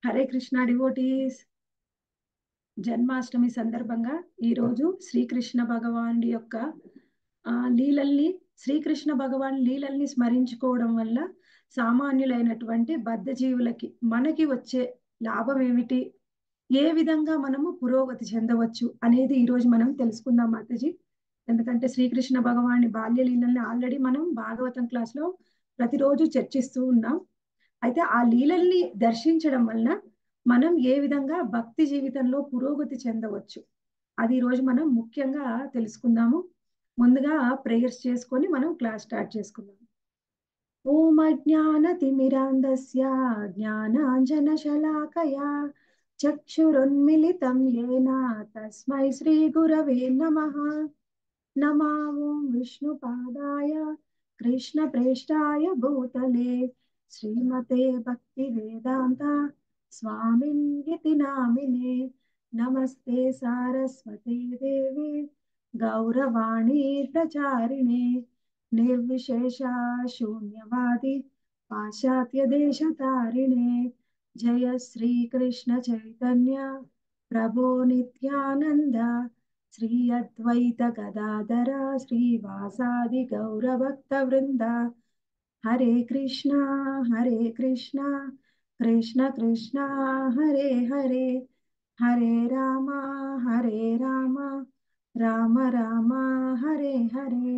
Hare Krishna devotees Janmashtami సందర్భంగా ఈరోజు శ్రీకృష్ణ భగవానుడి యొక్క ఆ, లీలల్ని శ్రీకృష్ణ భగవాన్ లీలల్ని స్మరించుకోవడం వల్ల సామాన్యులైనటువంటి బద్ధజీవులకి మనకి వచ్చే లాభం ఏమిటి ఏ విధంగా మనము పురోగతి చెందవచ్చు అనేది ఈరోజు మనం తెలుసుకుందాం మాతాజీ ఎందుకంటే శ్రీకృష్ణ భగవాని బాల్య లీలల్ని ఆల్రెడీ మనం భాగవతం క్లాస్లో ప్రతిరోజు చర్చిస్తూ ఉన్నాం అయితే ఆ లీలల్ని దర్శించడం వలన మనం ఏ విధంగా భక్తి జీవితంలో పురోగతి చెందవచ్చు అది ఈరోజు మనం ముఖ్యంగా తెలుసుకుందాము ముందుగా ప్రేయర్స్ చేసుకొని మనం క్లాస్ స్టార్ట్ చేసుకుందాం ఓం అజ్ఞానతిమిరాంధస్య జ్ఞానాంజనశలాకయా చక్షురున్మిలితం ఏన తస్మై శ్రీ గురవే నమః నమా ఓం విష్ణుపాదాయ కృష్ణ ప్రేష్టాయ భూతలే శ్రీమతే భక్తి వేదాంత స్వామిన్ ఇతి నామినే నమస్తే సారస్వతే దేవి గౌరవాణి ప్రచారిణే నిర్విశేష శూన్యవాది పాశ్చాత్య దేశతారిణే జయ శ్రీ కృష్ణ చైతన్య ప్రభో నిత్యానంద శ్రీ అద్వైత గదాధర శ్రీవాసాది గౌరభక్త వృంద హరే కృష్ణ హరే కృష్ణ కృష్ణ కృష్ణ హరే హరే హరే రామ హరే రామ రామ రామ హరే హరే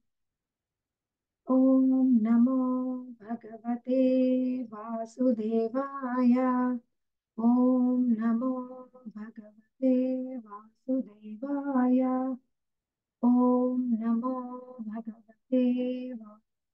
ఓం నమో భగవతే వాసుదేవాయ ఓం నమో భగవతే వాసుదేవాయ ఓం నమో భగవతే వా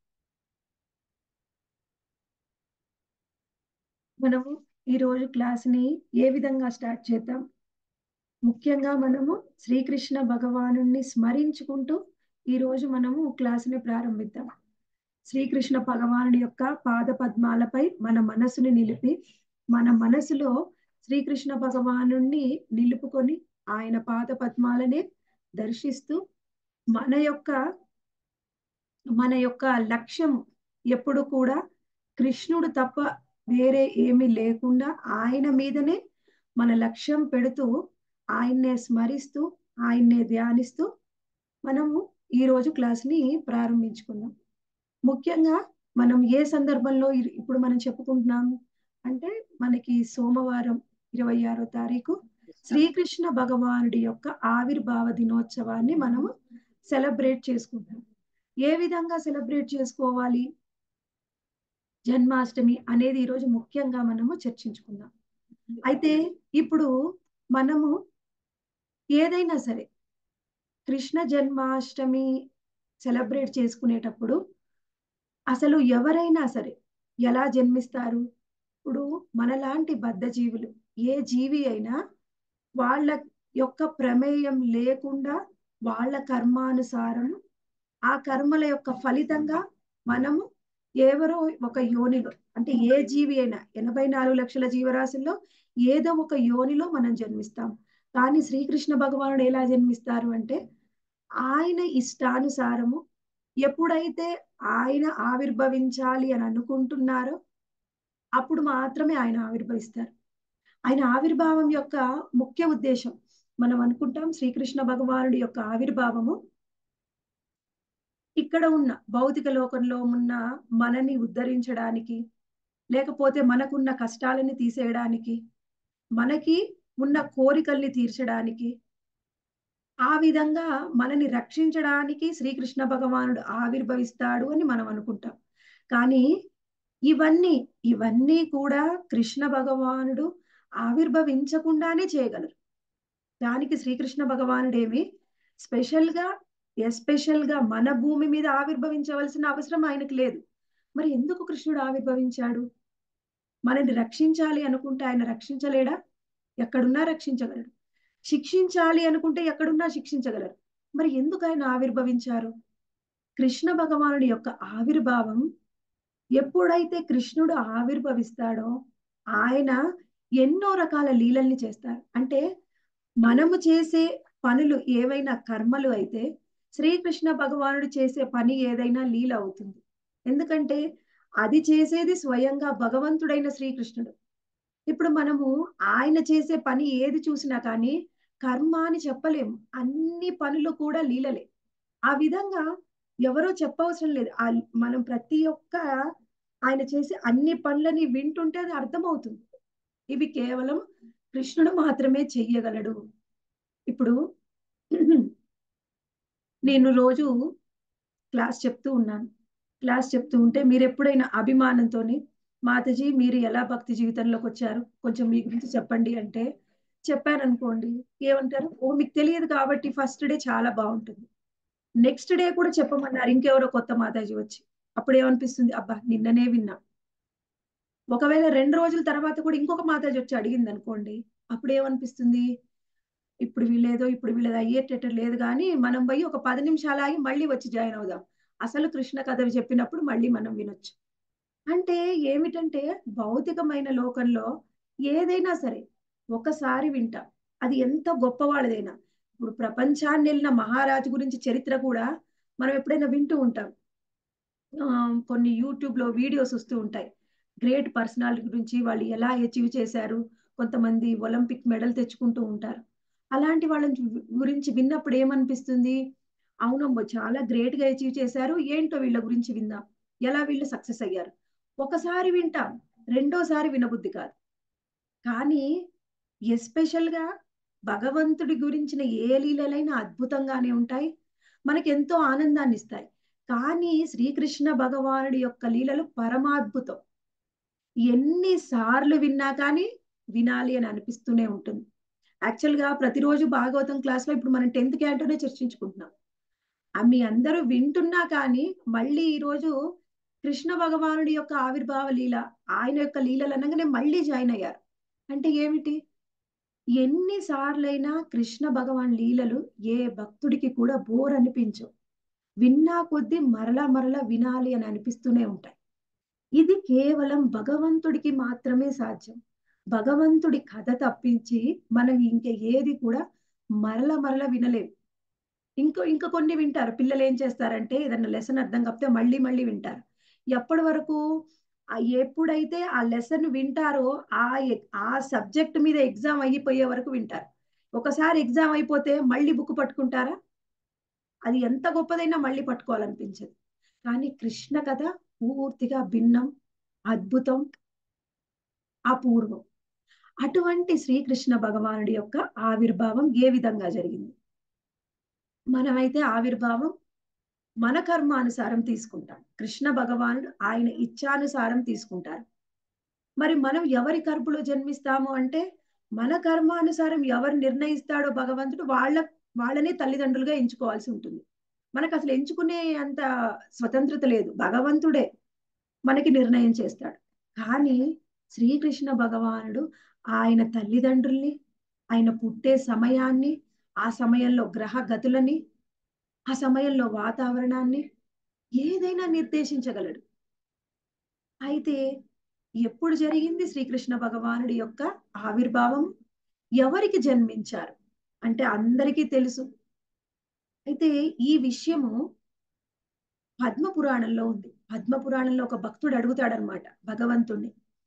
మనము ఈ రోజు క్లాస్ ని ఏ విధంగా స్టార్ట్ చేద్దాం ముఖ్యంగా మనము శ్రీకృష్ణ భగవాను స్మరించుకుంటూ ఈ రోజు మనము క్లాస్ ని ప్రారంభిద్దాం శ్రీకృష్ణ భగవానుడి యొక్క పాద పద్మాలపై మన మనసుని నిలిపి మన మనసులో శ్రీకృష్ణ భగవాను నిలుపుకొని ఆయన పాద పద్మాలనే దర్శిస్తూ మన యొక్క మన యొక్క లక్ష్యం ఎప్పుడు కూడా కృష్ణుడు తప్ప వేరే ఏమీ లేకుండా ఆయన మీదనే మన లక్ష్యం పెడుతూ ఆయన్నే స్మరిస్తూ ఆయన్నే ధ్యానిస్తూ మనము ఈ రోజు క్లాస్ ని ప్రారంభించుకుందాం ముఖ్యంగా మనం ఏ సందర్భంలో ఇ- ఇప్పుడు మనం చెప్పుకుంటున్నాం అంటే మనకి సోమవారం ఇరవై ఆరో తారీఖు శ్రీకృష్ణ భగవానుడి యొక్క ఆవిర్భావ దినోత్సవాన్ని మనము సెలబ్రేట్ చేసుకుంటాం ఏ విధంగా సెలబ్రేట్ చేసుకోవాలి జన్మాష్టమి అనేది ఈరోజు ముఖ్యంగా మనము చర్చించుకుందాం అయితే ఇప్పుడు మనము ఏదైనా సరే కృష్ణ జన్మాష్టమి సెలబ్రేట్ చేసుకునేటప్పుడు అసలు ఎవరైనా సరే ఎలా జన్మిస్తారు ఇప్పుడు మనలాంటి బద్ధజీవులు ఏ జీవి అయినా వాళ్ళ యొక్క ప్రమేయం లేకుండా వాళ్ళ కర్మానుసారం ఆ కర్మల యొక్క ఫలితంగా మనము ఎవరో ఒక యోనిలో అంటే ఏ జీవి అయినా ఎనభై నాలుగు లక్షల జీవరాశుల్లో ఏదో ఒక యోనిలో మనం జన్మిస్తాం కానీ శ్రీకృష్ణ భగవానుడు ఎలా జన్మిస్తారు అంటే ఆయన ఇష్టానుసారము ఎప్పుడైతే ఆయన ఆవిర్భవించాలి అని అనుకుంటున్నారో అప్పుడు మాత్రమే ఆయన ఆవిర్భవిస్తారు ఆయన ఆవిర్భావం యొక్క ముఖ్య ఉద్దేశం మనం అనుకుంటాం శ్రీకృష్ణ భగవానుడి యొక్క ఆవిర్భావము ఇక్కడ ఉన్న భౌతిక లోకంలో ఉన్న మనని ఉద్ధరించడానికి లేకపోతే మనకున్న కష్టాలని తీసేయడానికి మనకి ఉన్న కోరికల్ని తీర్చడానికి ఆ విధంగా మనని రక్షించడానికి శ్రీకృష్ణ భగవానుడు ఆవిర్భవిస్తాడు అని మనం అనుకుంటాం కానీ ఇవన్నీ ఇవన్నీ కూడా కృష్ణ భగవానుడు ఆవిర్భవించకుండానే చేయగలరు దానికి శ్రీకృష్ణ భగవానుడు ఏమి స్పెషల్ గా ఎస్పెషల్ గా మన భూమి మీద ఆవిర్భవించవలసిన అవసరం ఆయనకు లేదు మరి ఎందుకు కృష్ణుడు ఆవిర్భవించాడు మనని రక్షించాలి అనుకుంటే ఆయన రక్షించలేడా ఎక్కడున్నా రక్షించగలడు శిక్షించాలి అనుకుంటే ఎక్కడున్నా శిక్షించగలరు మరి ఎందుకు ఆయన ఆవిర్భవించారు కృష్ణ భగవానుడి యొక్క ఆవిర్భావం ఎప్పుడైతే కృష్ణుడు ఆవిర్భవిస్తాడో ఆయన ఎన్నో రకాల లీలల్ని చేస్తారు అంటే మనము చేసే పనులు ఏవైనా కర్మలు అయితే శ్రీకృష్ణ భగవానుడు చేసే పని ఏదైనా లీల అవుతుంది ఎందుకంటే అది చేసేది స్వయంగా భగవంతుడైన శ్రీకృష్ణుడు ఇప్పుడు మనము ఆయన చేసే పని ఏది చూసినా కానీ కర్మ అని చెప్పలేము అన్ని పనులు కూడా లీలలే ఆ విధంగా ఎవరో చెప్పవసరం లేదు ఆ మనం ప్రతి ఒక్క ఆయన చేసే అన్ని పనులని వింటుంటే అది అర్థమవుతుంది ఇవి కేవలం కృష్ణుడు మాత్రమే చెయ్యగలడు ఇప్పుడు నేను రోజు క్లాస్ చెప్తూ ఉన్నాను క్లాస్ చెప్తూ ఉంటే మీరు ఎప్పుడైనా అభిమానంతోని మాతాజీ మీరు ఎలా భక్తి జీవితంలోకి వచ్చారు కొంచెం మీ గురించి చెప్పండి అంటే చెప్పాను అనుకోండి ఏమంటారు ఓ మీకు తెలియదు కాబట్టి ఫస్ట్ డే చాలా బాగుంటుంది నెక్స్ట్ డే కూడా చెప్పమన్నారు ఇంకెవరో కొత్త మాతాజీ వచ్చి అప్పుడు ఏమనిపిస్తుంది అబ్బా నిన్ననే విన్నా ఒకవేళ రెండు రోజుల తర్వాత కూడా ఇంకొక మాతాజీ వచ్చి అడిగింది అనుకోండి అప్పుడు ఏమనిపిస్తుంది ఇప్పుడు వీళ్ళేదో ఇప్పుడు వీళ్ళది అయ్యేటట్టు లేదు కానీ మనం పోయి ఒక పది నిమిషాలు ఆగి మళ్ళీ వచ్చి జాయిన్ అవుదాం అసలు కృష్ణ కథ చెప్పినప్పుడు మళ్ళీ మనం వినొచ్చు అంటే ఏమిటంటే భౌతికమైన లోకంలో ఏదైనా సరే ఒకసారి వింటాం అది ఎంత గొప్పవాళ్ళదైనా ఇప్పుడు ప్రపంచాన్ని వెళ్ళిన మహారాజు గురించి చరిత్ర కూడా మనం ఎప్పుడైనా వింటూ ఉంటాం కొన్ని యూట్యూబ్ లో వీడియోస్ వస్తూ ఉంటాయి గ్రేట్ పర్సనాలిటీ గురించి వాళ్ళు ఎలా అచీవ్ చేశారు కొంతమంది ఒలింపిక్ మెడల్ తెచ్చుకుంటూ ఉంటారు అలాంటి వాళ్ళని గురించి విన్నప్పుడు ఏమనిపిస్తుంది అవునమ్మో చాలా గ్రేట్ గా అచీవ్ చేశారు ఏంటో వీళ్ళ గురించి విందాం ఎలా వీళ్ళు సక్సెస్ అయ్యారు ఒకసారి వింటాం రెండోసారి వినబుద్ధి కాదు కానీ ఎస్పెషల్ గా భగవంతుడి గురించిన ఏ లీలలైనా అద్భుతంగానే ఉంటాయి మనకి ఎంతో ఆనందాన్ని ఇస్తాయి కానీ శ్రీకృష్ణ భగవానుడి యొక్క లీలలు పరమాద్భుతం ఎన్నిసార్లు విన్నా కానీ వినాలి అని అనిపిస్తూనే ఉంటుంది యాక్చువల్ గా ప్రతిరోజు భాగవతం క్లాస్ లో ఇప్పుడు మనం టెన్త్ క్యాంటోనే చర్చించుకుంటున్నాం మీ అందరూ వింటున్నా కానీ మళ్ళీ ఈరోజు కృష్ణ భగవానుడి యొక్క ఆవిర్భావ లీల ఆయన యొక్క లీలలు అనగానే మళ్ళీ జాయిన్ అయ్యారు అంటే ఏమిటి ఎన్నిసార్లైనా కృష్ణ భగవాన్ లీలలు ఏ భక్తుడికి కూడా బోర్ అనిపించవు విన్నా కొద్దీ మరలా మరలా వినాలి అని అనిపిస్తూనే ఉంటాయి ఇది కేవలం భగవంతుడికి మాత్రమే సాధ్యం భగవంతుడి కథ తప్పించి మనం ఇంక ఏది కూడా మరల మరల వినలేం ఇంకో ఇంకా కొన్ని వింటారు పిల్లలు ఏం చేస్తారంటే ఏదన్నా లెసన్ అర్థం కాకపోతే మళ్ళీ మళ్ళీ వింటారు ఎప్పటి వరకు ఎప్పుడైతే ఆ లెసన్ వింటారో ఆ ఆ సబ్జెక్ట్ మీద ఎగ్జామ్ అయిపోయే వరకు వింటారు ఒకసారి ఎగ్జామ్ అయిపోతే మళ్ళీ బుక్ పట్టుకుంటారా అది ఎంత గొప్పదైనా మళ్ళీ పట్టుకోవాలనిపించదు కానీ కృష్ణ కథ పూర్తిగా భిన్నం అద్భుతం అపూర్వం అటువంటి శ్రీకృష్ణ భగవానుడి యొక్క ఆవిర్భావం ఏ విధంగా జరిగింది మనమైతే ఆవిర్భావం మన కర్మానుసారం తీసుకుంటాం కృష్ణ భగవానుడు ఆయన ఇచ్చానుసారం తీసుకుంటారు మరి మనం ఎవరి కర్పులో జన్మిస్తాము అంటే మన కర్మానుసారం ఎవరు నిర్ణయిస్తాడో భగవంతుడు వాళ్ళ వాళ్ళనే తల్లిదండ్రులుగా ఎంచుకోవాల్సి ఉంటుంది మనకు అసలు ఎంచుకునే అంత స్వతంత్రత లేదు భగవంతుడే మనకి నిర్ణయం చేస్తాడు కానీ శ్రీకృష్ణ భగవానుడు ఆయన తల్లిదండ్రుల్ని ఆయన పుట్టే సమయాన్ని ఆ సమయంలో గ్రహ గతులని ఆ సమయంలో వాతావరణాన్ని ఏదైనా నిర్దేశించగలడు అయితే ఎప్పుడు జరిగింది శ్రీకృష్ణ భగవానుడి యొక్క ఆవిర్భావం ఎవరికి జన్మించారు అంటే అందరికీ తెలుసు అయితే ఈ విషయము పద్మ పురాణంలో ఉంది పద్మ పురాణంలో ఒక భక్తుడు అడుగుతాడనమాట భగవంతుణ్ణి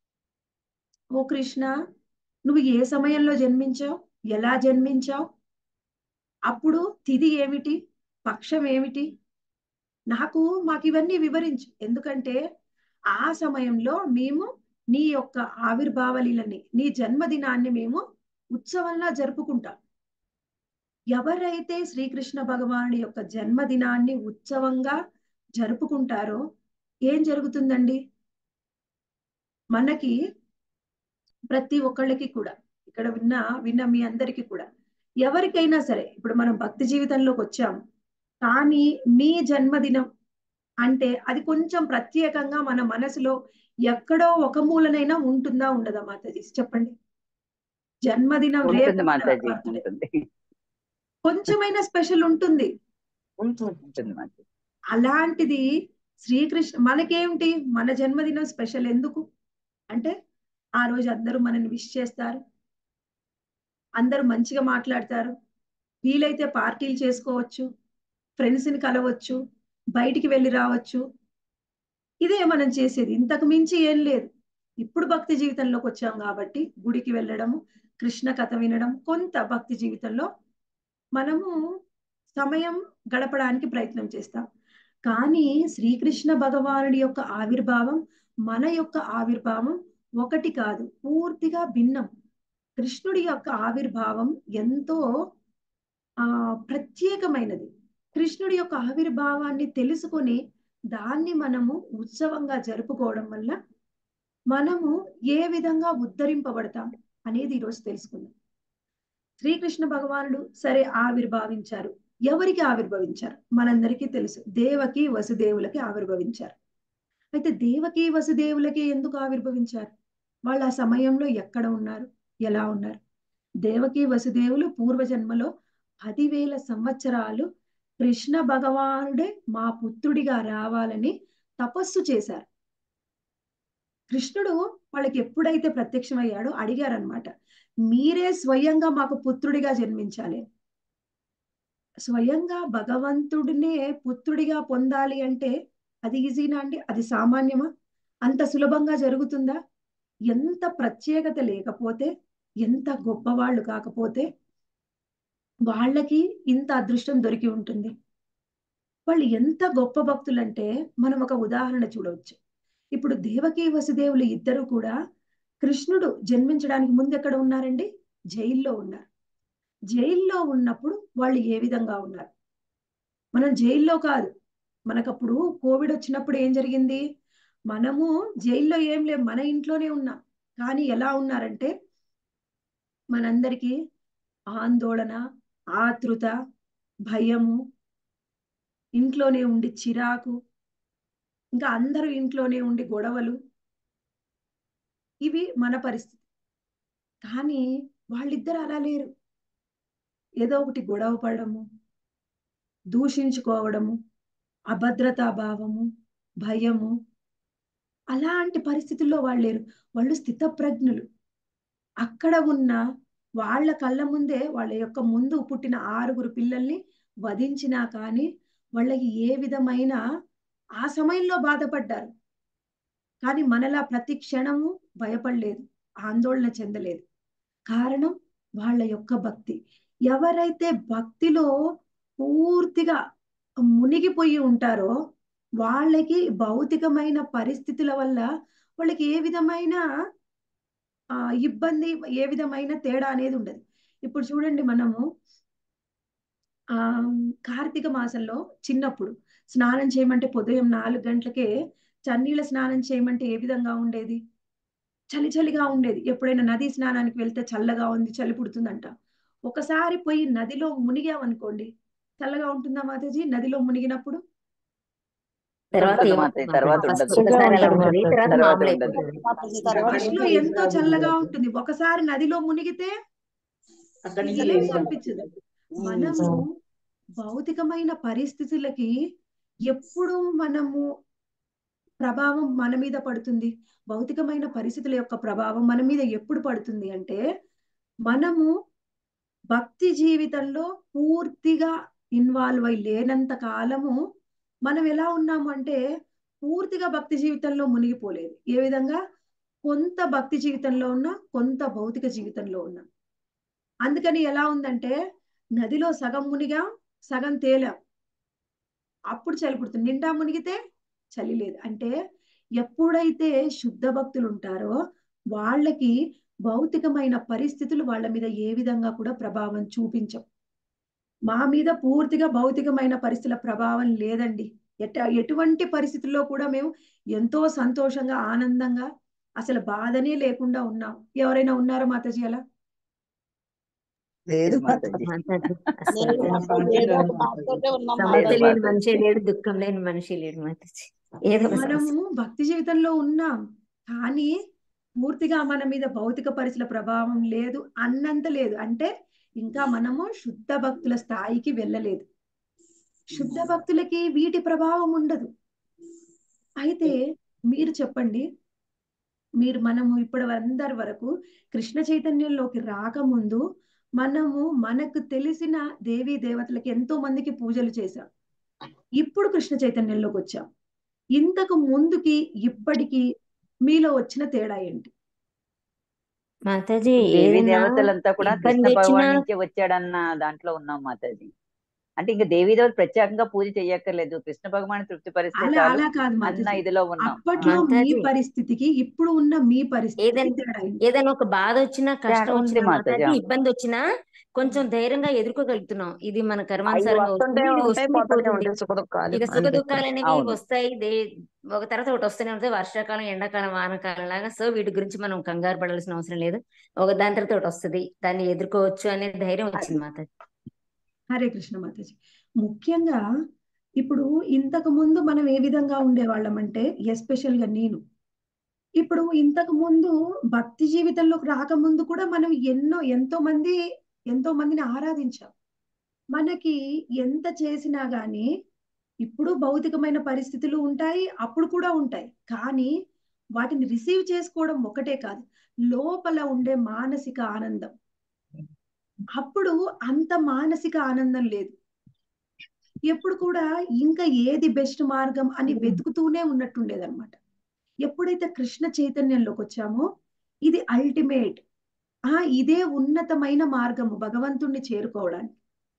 ఓ కృష్ణ నువ్వు ఏ సమయంలో జన్మించావు ఎలా జన్మించావు అప్పుడు తిది ఏమిటి పక్షం ఏమిటి నాకు మాకు ఇవన్నీ వివరించు ఎందుకంటే ఆ సమయంలో మేము నీ యొక్క ఆవిర్భావలీలని నీ జన్మదినాన్ని మేము ఉత్సవంలా జరుపుకుంటాం ఎవరైతే శ్రీకృష్ణ భగవానుడి యొక్క జన్మదినాన్ని ఉత్సవంగా జరుపుకుంటారో ఏం జరుగుతుందండి మనకి ప్రతి ఒక్కళ్ళకి కూడా ఇక్కడ విన్న విన్న మీ అందరికీ కూడా ఎవరికైనా సరే ఇప్పుడు మనం భక్తి జీవితంలోకి వచ్చాము కానీ మీ జన్మదినం అంటే అది కొంచెం ప్రత్యేకంగా మన మనసులో ఎక్కడో ఒక మూలనైనా ఉంటుందా ఉండదా మాతాజీ చెప్పండి జన్మదినం ఉంటుంది రేపు మాతాజీ birthday. ఉంటుంది కొంచెమైనా స్పెషల్ ఉంటుంది ఉంటుంది ఉంటుంది మాతాజీ అలాంటిది శ్రీకృష్ణ మనకేమిటి మన జన్మదినం స్పెషల్ ఎందుకు అంటే ఆ రోజు అందరూ మనని విష్ చేస్తారు అందరూ మంచిగా మాట్లాడతారు వీలైతే పార్టీలు చేసుకోవచ్చు ఫ్రెండ్స్ని కలవచ్చు బయటికి వెళ్ళి రావచ్చు ఇదే మనం చేసేది ఇంతకు మించి ఏం లేదు ఇప్పుడు భక్తి జీవితంలోకి వచ్చాం కాబట్టి గుడికి వెళ్ళడము కృష్ణ కథ వినడం కొంత భక్తి జీవితంలో మనము సమయం గడపడానికి ప్రయత్నం చేస్తాం కానీ శ్రీకృష్ణ భగవానుడి యొక్క ఆవిర్భావం మన యొక్క ఆవిర్భావం ఒకటి కాదు పూర్తిగా భిన్నం కృష్ణుడి యొక్క ఆవిర్భావం ఎంతో ఆ ప్రత్యేకమైనది కృష్ణుడి యొక్క ఆవిర్భావాన్ని తెలుసుకొని దాన్ని మనము ఉత్సవంగా జరుపుకోవడం వల్ల మనము ఏ విధంగా ఉద్ధరింపబడతాం అనేది ఈరోజు తెలుసుకుందాం శ్రీకృష్ణ భగవానుడు సరే ఆవిర్భావించారు ఎవరికి ఆవిర్భవించారు మనందరికీ తెలుసు దేవకి వసుదేవులకి ఆవిర్భవించారు అయితే దేవకి వసుదేవులకి ఎందుకు ఆవిర్భవించారు వాళ్ళు ఆ సమయంలో ఎక్కడ ఉన్నారు ఎలా ఉన్నారు దేవకి వసుదేవులు పూర్వజన్మలో పదివేల సంవత్సరాలు కృష్ణ భగవానుడే మా పుత్రుడిగా రావాలని తపస్సు చేశారు కృష్ణుడు వాళ్ళకి ఎప్పుడైతే ప్రత్యక్షమయ్యాడో అడిగారనమాట మీరే స్వయంగా మాకు పుత్రుడిగా జన్మించాలి స్వయంగా భగవంతుడినే పుత్రుడిగా పొందాలి అంటే అది ఈజీనా అండి అది సామాన్యమా అంత సులభంగా జరుగుతుందా ఎంత ప్రత్యేకత లేకపోతే ఎంత గొప్పవాళ్ళు కాకపోతే వాళ్ళకి ఇంత అదృష్టం దొరికి ఉంటుంది వాళ్ళు ఎంత గొప్ప భక్తులంటే మనం ఒక ఉదాహరణ చూడవచ్చు ఇప్పుడు దేవకి వసుదేవులు ఇద్దరు కూడా కృష్ణుడు జన్మించడానికి ముందు ఎక్కడ ఉన్నారండి జైల్లో ఉన్నారు జైల్లో ఉన్నప్పుడు వాళ్ళు ఏ విధంగా ఉన్నారు మనం జైల్లో కాదు మనకప్పుడు కోవిడ్ వచ్చినప్పుడు ఏం జరిగింది మనము జైల్లో ఏం లేవు మన ఇంట్లోనే ఉన్నాం కానీ ఎలా ఉన్నారంటే మనందరికీ ఆందోళన ఆతృత భయము ఇంట్లోనే ఉండి చిరాకు ఇంకా అందరూ ఇంట్లోనే ఉండి గొడవలు ఇవి మన పరిస్థితి కానీ వాళ్ళిద్దరు అలా లేరు ఏదో ఒకటి గొడవ పడము దూషించుకోవడము అభద్రతా భావము భయము అలాంటి పరిస్థితుల్లో వాళ్ళు లేరు వాళ్ళు స్థితప్రజ్ఞులు అక్కడ ఉన్న వాళ్ళ కళ్ళ ముందే వాళ్ళ యొక్క ముందు పుట్టిన ఆరుగురు పిల్లల్ని వధించినా కానీ వాళ్ళకి ఏ విధమైన ఆ సమయంలో బాధపడ్డారు కానీ మనలా ప్రతి క్షణము భయపడలేదు ఆందోళన చెందలేదు కారణం వాళ్ళ యొక్క భక్తి ఎవరైతే భక్తిలో పూర్తిగా మునిగిపోయి ఉంటారో వాళ్ళకి భౌతికమైన పరిస్థితుల వల్ల వాళ్ళకి ఏ విధమైన ఆ ఇబ్బంది ఏ విధమైన తేడా అనేది ఉండదు ఇప్పుడు చూడండి మనము ఆ కార్తీక మాసంలో చిన్నప్పుడు స్నానం చేయమంటే ఉదయం నాలుగు గంటలకే చన్నీళ్ళ స్నానం చేయమంటే ఏ విధంగా ఉండేది చలి చలిగా ఉండేది ఎప్పుడైనా నది స్నానానికి వెళ్తే చల్లగా ఉంది చలి పుడుతుందంట ఒకసారి పోయి నదిలో మునిగామనుకోండి చల్లగా ఉంటుందా మాతాజీ నదిలో మునిగినప్పుడు తర్వాత ఉండదు ఏమో మాతాజీ, తర్వాత ఫస్ట్ ఉండదు. ఒకసారి అలా ఉంటుంది తర్వాత తర్వాత మామూలు ఉండదు. అయిపోతుంది ఫస్ట్ లో ఎంతో చల్లగా ఉంటుంది ఒకసారి నదిలో మునిగితే అక్కడి నుంచి ఏమీ లేచి అనిపించదు మనము భౌతికమైన పరిస్థితులకి ఎప్పుడు మనము ప్రభావం మన మీద పడుతుంది భౌతికమైన పరిస్థితుల యొక్క ప్రభావం మన మీద ఎప్పుడు పడుతుంది అంటే మనము భక్తి జీవితంలో పూర్తిగా ఇన్వాల్వ్ అయి లేనంత కాలము మనం ఎలా ఉన్నాము అంటే పూర్తిగా భక్తి జీవితంలో మునిగిపోలేదు ఏ విధంగా కొంత భక్తి జీవితంలో ఉన్నా కొంత భౌతిక జీవితంలో ఉన్నా అందుకని ఎలా ఉందంటే నదిలో సగం మునిగా సగం తేలాం అప్పుడు చలి పుడుతుంది నిండా మునిగితే చలి లేదు అంటే ఎప్పుడైతే శుద్ధ భక్తులు ఉంటారో వాళ్ళకి భౌతికమైన పరిస్థితులు వాళ్ళ మీద ఏ విధంగా కూడా ప్రభావం చూపించం మా మీద పూర్తిగా భౌతికమైన పరిస్థితుల ప్రభావం లేదండి ఎట ఎటువంటి పరిస్థితుల్లో కూడా మేము ఎంతో సంతోషంగా ఆనందంగా అసలు బాధనే లేకుండా ఉన్నాం ఎవరైనా ఉన్నారా మాతాజీ అలా లేదు మాతాజీ. మాట్లాడు. లేదు అసలు మాతాజీ, ఏదో ఒక బాధతోటే ఉన్నాం సమస్య లేదు లేని మాతాజీ. మనిషి లేడు దుఃఖం లేని మనిషి లేడు మాతాజీ ఏదో ఒక సమస్య. మనము భక్తి జీవితంలో ఉన్నాం కానీ పూర్తిగా మన మీద భౌతిక పరిస్థితుల ప్రభావం లేదు అన్నంత లేదు అంటే ఇంకా మనము శుద్ధ భక్తుల స్థాయికి వెళ్ళలేదు శుద్ధ భక్తులకి వీటి ప్రభావం ఉండదు అయితే మీరు చెప్పండి మీరు మనము ఇప్పుడు అందరి వరకు కృష్ణ చైతన్యంలోకి రాకముందు మనము మనకు తెలిసిన దేవీ దేవతలకి ఎంతో మందికి పూజలు చేశాం ఇప్పుడు కృష్ణ చైతన్యంలోకి వచ్చాం ఇంతకు ముందుకి ఇప్పటికి మీలో వచ్చిన తేడా ఏంటి మాతాజీ దేవి ఏదైనా దేవతలంతా కూడా కృష్ణ ఇబ్బంది వచ్చినా భగవాన్ నుంచే వచ్చాడన్న దాంట్లో ఉన్నాం మాతాజీ అంటే ఇంకా దేవి దేవత ప్రత్యేకంగా పూజ చేయక్కర్లేదు కృష్ణ భగవాన్ తృప్తి పరిస్తే అలా చాలు అలా కాదు అన్న మాతాజీ ఇదిలో ఉన్నాం అప్పట్లో మీ మాతాజీ పరిస్థితికి ఇప్పుడు ఉన్న మీ పరిస్థితికి ఏదైనా తేడా ఏంటి ఏదైనా ఒక బాధ వచ్చినా కష్టం తేడా ఉంది వచ్చినా మాతాజీ మాతాజీ ఇబ్బంది వచ్చినా కొంచెం ధైర్యంగా ఎదుర్కోగలుగుతున్నాం ఇది మన అవి కర్మానుసారంగా వస్తుంటే వస్తుంది ఇది ఉంటాయి వస్తుంది పోతూనే పోతుంది ఉంటాయి సుఖ దుఃఖాలు ఇక సుఖ అంతే దుఃఖాలు అనేవి అవును వస్తాయి దే ఒక తర్వాత ఒకటి వస్తూనే ఉంటాయి వర్షాకాలం ఎండాకాలం వానకాలం లాగా సో వీటి గురించి మనం కంగారు పడాల్సిన అవసరం లేదు ఒక దాని తర్వాత ఒకటి వస్తుంది దాన్ని ఎదుర్కోవచ్చు అనే ధైర్యం వచ్చింది మాతాజీ హరే కృష్ణ మాతాజీ ముఖ్యంగా ఇప్పుడు ఇంతకు ముందు మనం ఏ విధంగా ఉండేవాళ్ళం అంటే ఎస్పెషల్ గా నేను ఇప్పుడు ఇంతకు ముందు భక్తి జీవితంలోకి రాకముందు కూడా మనం ఎన్నో ఎంతో మంది ఎంతో మందిని ఆరాధించాం మనకి ఎంత చేసినా గానీ ఇప్పుడు భౌతికమైన పరిస్థితులు ఉంటాయి అప్పుడు కూడా ఉంటాయి కానీ వాటిని రిసీవ్ చేసుకోవడం ఒకటే కాదు లోపల ఉండే మానసిక ఆనందం అప్పుడు అంత మానసిక ఆనందం లేదు ఎప్పుడు కూడా ఇంకా ఏది బెస్ట్ మార్గం అని వెతుకుతూనే ఉన్నట్టుండేదన్నమాట ఎప్పుడైతే కృష్ణ చైతన్యంలోకి వచ్చామో ఇది అల్టిమేట్ ఆ ఇదే ఉన్నతమైన మార్గము భగవంతుణ్ణి చేరుకోవడానికి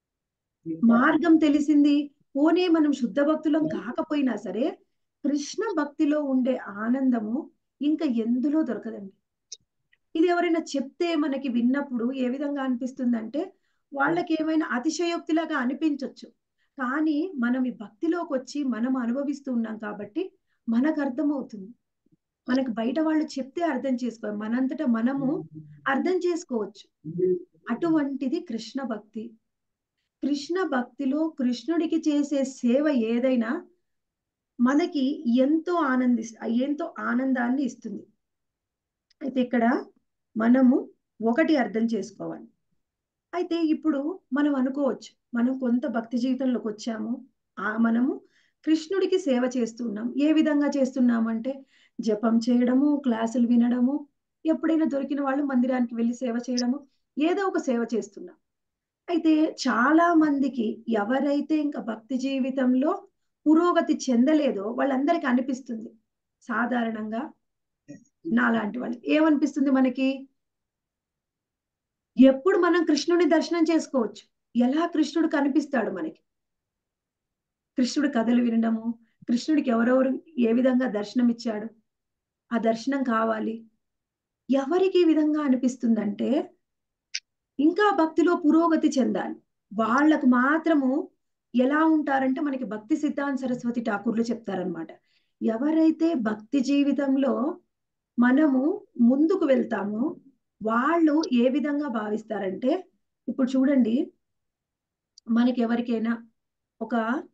మార్గం తెలిసింది పోనీ మనం శుద్ధ భక్తులం కాకపోయినా సరే కృష్ణ భక్తిలో ఉండే ఆనందము ఇంకా ఎందులో దొరకదండి ఇది ఎవరైనా చెప్తే మనకి విన్నప్పుడు ఏ విధంగా అనిపిస్తుందంటే వాళ్ళకి ఏమైనా అతిశయోక్తిలాగా అనిపించవచ్చు కానీ మనం ఈ భక్తిలోకి వచ్చి మనం అనుభవిస్తూ ఉన్నాం కాబట్టి మనకు అర్థమవుతుంది మనకు బయట వాళ్ళు చెప్తే అర్థం చేసుకో మనంతటా మనము అర్థం చేసుకోవచ్చు అటువంటిది కృష్ణ భక్తి కృష్ణ భక్తిలో కృష్ణుడికి చేసే సేవ ఏదైనా మనకి ఎంతో ఆనంది ఎంతో ఆనందాన్ని ఇస్తుంది అయితే ఇక్కడ మనము ఒకటి అర్థం చేసుకోవాలి అయితే ఇప్పుడు మనం అనుకోవచ్చు మనం కొంత భక్తి జీవితంలోకి వచ్చాము ఆ మనము కృష్ణుడికి సేవ చేస్తున్నాం ఏ విధంగా చేస్తున్నామంటే జపం చేయడము క్లాసులు వినడము ఎప్పుడైనా దొరికిన వాళ్ళు మందిరానికి వెళ్ళి సేవ చేయడము ఏదో ఒక సేవ చేస్తున్నాం అయితే చాలా మందికి ఎవరైతే ఇంకా భక్తి జీవితంలో పురోగతి చెందలేదో వాళ్ళందరికీ అనిపిస్తుంది సాధారణంగా నాలాంటి వాళ్ళు ఏమనిపిస్తుంది మనకి ఎప్పుడు మనం కృష్ణుని దర్శనం చేసుకోవచ్చు ఎలా కృష్ణుడు కనిపిస్తాడు మనకి కృష్ణుడి కథలు వినడము కృష్ణుడికి ఎవరెవరు ఏ విధంగా దర్శనం ఇచ్చాడు ఆ దర్శనం కావాలి ఎవరికి ఈ విధంగా అనిపిస్తుందంటే ఇంకా భక్తిలో పురోగతి చెందాలి వాళ్లకు మాత్రము ఎలా ఉంటారంటే మనకి భక్తి సిద్ధాంత సరస్వతి ఠాకూర్లు చెప్తారనమాట ఎవరైతే భక్తి జీవితంలో మనము ముందుకు వెళ్తామో వాళ్ళు ఏ విధంగా భావిస్తారంటే ఇప్పుడు చూడండి మనకి ఎవరికైనా ఒక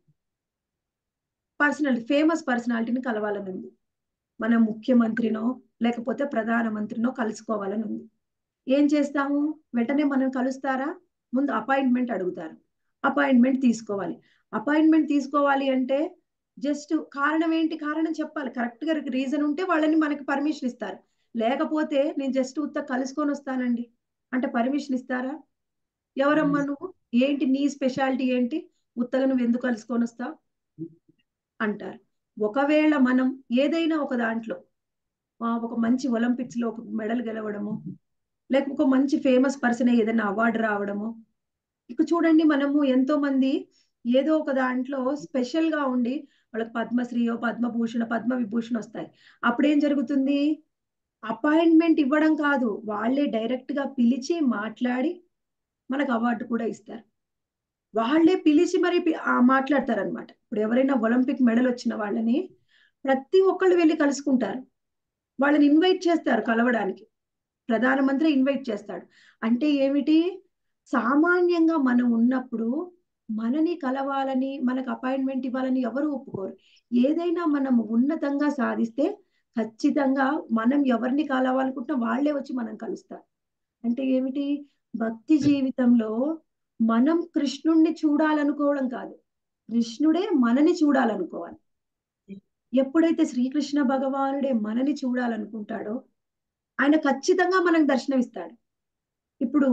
పర్సనాలిటీ ఫేమస్ పర్సనాలిటీని కలవాలని ఉంది మన ముఖ్యమంత్రినో లేకపోతే ప్రధానమంత్రినో కలుసుకోవాలని ఉంది ఏం చేస్తాము వెంటనే మనం కలుస్తారా ముందు అపాయింట్మెంట్ అడుగుతారు అపాయింట్మెంట్ తీసుకోవాలి అపాయింట్మెంట్ తీసుకోవాలి అంటే జస్ట్ కారణం ఏంటి కారణం చెప్పాలి కరెక్ట్ గా రీజన్ ఉంటే వాళ్ళని మనకి పర్మిషన్ ఇస్తారు లేకపోతే నేను జస్ట్ ఉత్త కలుసుకొని వస్తానండి అంటే పర్మిషన్ ఇస్తారా ఎవరమ్మా నువ్వు ఏంటి నీ స్పెషాలిటీ ఏంటి ఉత్తగా నువ్వు ఎందుకు కలుసుకొని వస్తావు అంటారు ఒకవేళ మనం ఏదైనా ఒక దాంట్లో ఒక మంచి ఒలింపిక్స్ లో ఒక మెడల్ గెలవడము లేక ఒక మంచి ఫేమస్ పర్సన్ ఏదైనా అవార్డు రావడము ఇక చూడండి మనము ఎంతో మంది ఏదో ఒక దాంట్లో స్పెషల్ గా ఉండి వాళ్ళకి పద్మశ్రీయో పద్మభూషణ పద్మ విభూషణ్ వస్తాయి అప్పుడేం జరుగుతుంది అపాయింట్మెంట్ ఇవ్వడం కాదు వాళ్ళే డైరెక్ట్ గా పిలిచి మాట్లాడి మనకు అవార్డు కూడా ఇస్తారు వాళ్ళే పిలిచి మరి మాట్లాడతారు అనమాట ఇప్పుడు ఎవరైనా ఒలింపిక్ మెడల్ వచ్చిన వాళ్ళని ప్రతి ఒక్కళ్ళు వెళ్ళి కలుసుకుంటారు వాళ్ళని ఇన్వైట్ చేస్తారు కలవడానికి ప్రధానమంత్రి ఇన్వైట్ చేస్తాడు అంటే ఏమిటి సామాన్యంగా మనం ఉన్నప్పుడు మనని కలవాలని మనకు అపాయింట్మెంట్ ఇవ్వాలని ఎవరు ఒప్పుకోరు ఏదైనా మనం ఉన్నతంగా సాధిస్తే ఖచ్చితంగా మనం ఎవరిని కలవాలనుకుంటున్నా వాళ్లే వచ్చి మనం కలుస్తారు అంటే ఏమిటి భక్తి జీవితంలో మనం కృష్ణుణ్ణి చూడాలనుకోవడం కాదు కృష్ణుడే మనని చూడాలనుకోవాలి ఎప్పుడైతే శ్రీకృష్ణ భగవానుడే మనని చూడాలనుకుంటాడో ఆయన ఖచ్చితంగా మనకు దర్శనమిస్తాడు ఇప్పుడు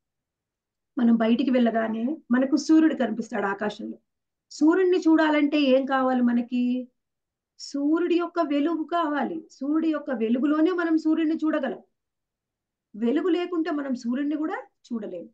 మనం బయటికి వెళ్ళగానే మనకు సూర్యుడు కనిపిస్తాడు ఆకాశంలో సూర్యుడిని చూడాలంటే ఏం కావాలి మనకి సూర్యుడి యొక్క వెలుగు కావాలి సూర్యుడి యొక్క వెలుగులోనే మనం సూర్యుడిని చూడగలం వెలుగు లేకుంటే మనం సూర్యుడిని కూడా చూడలేము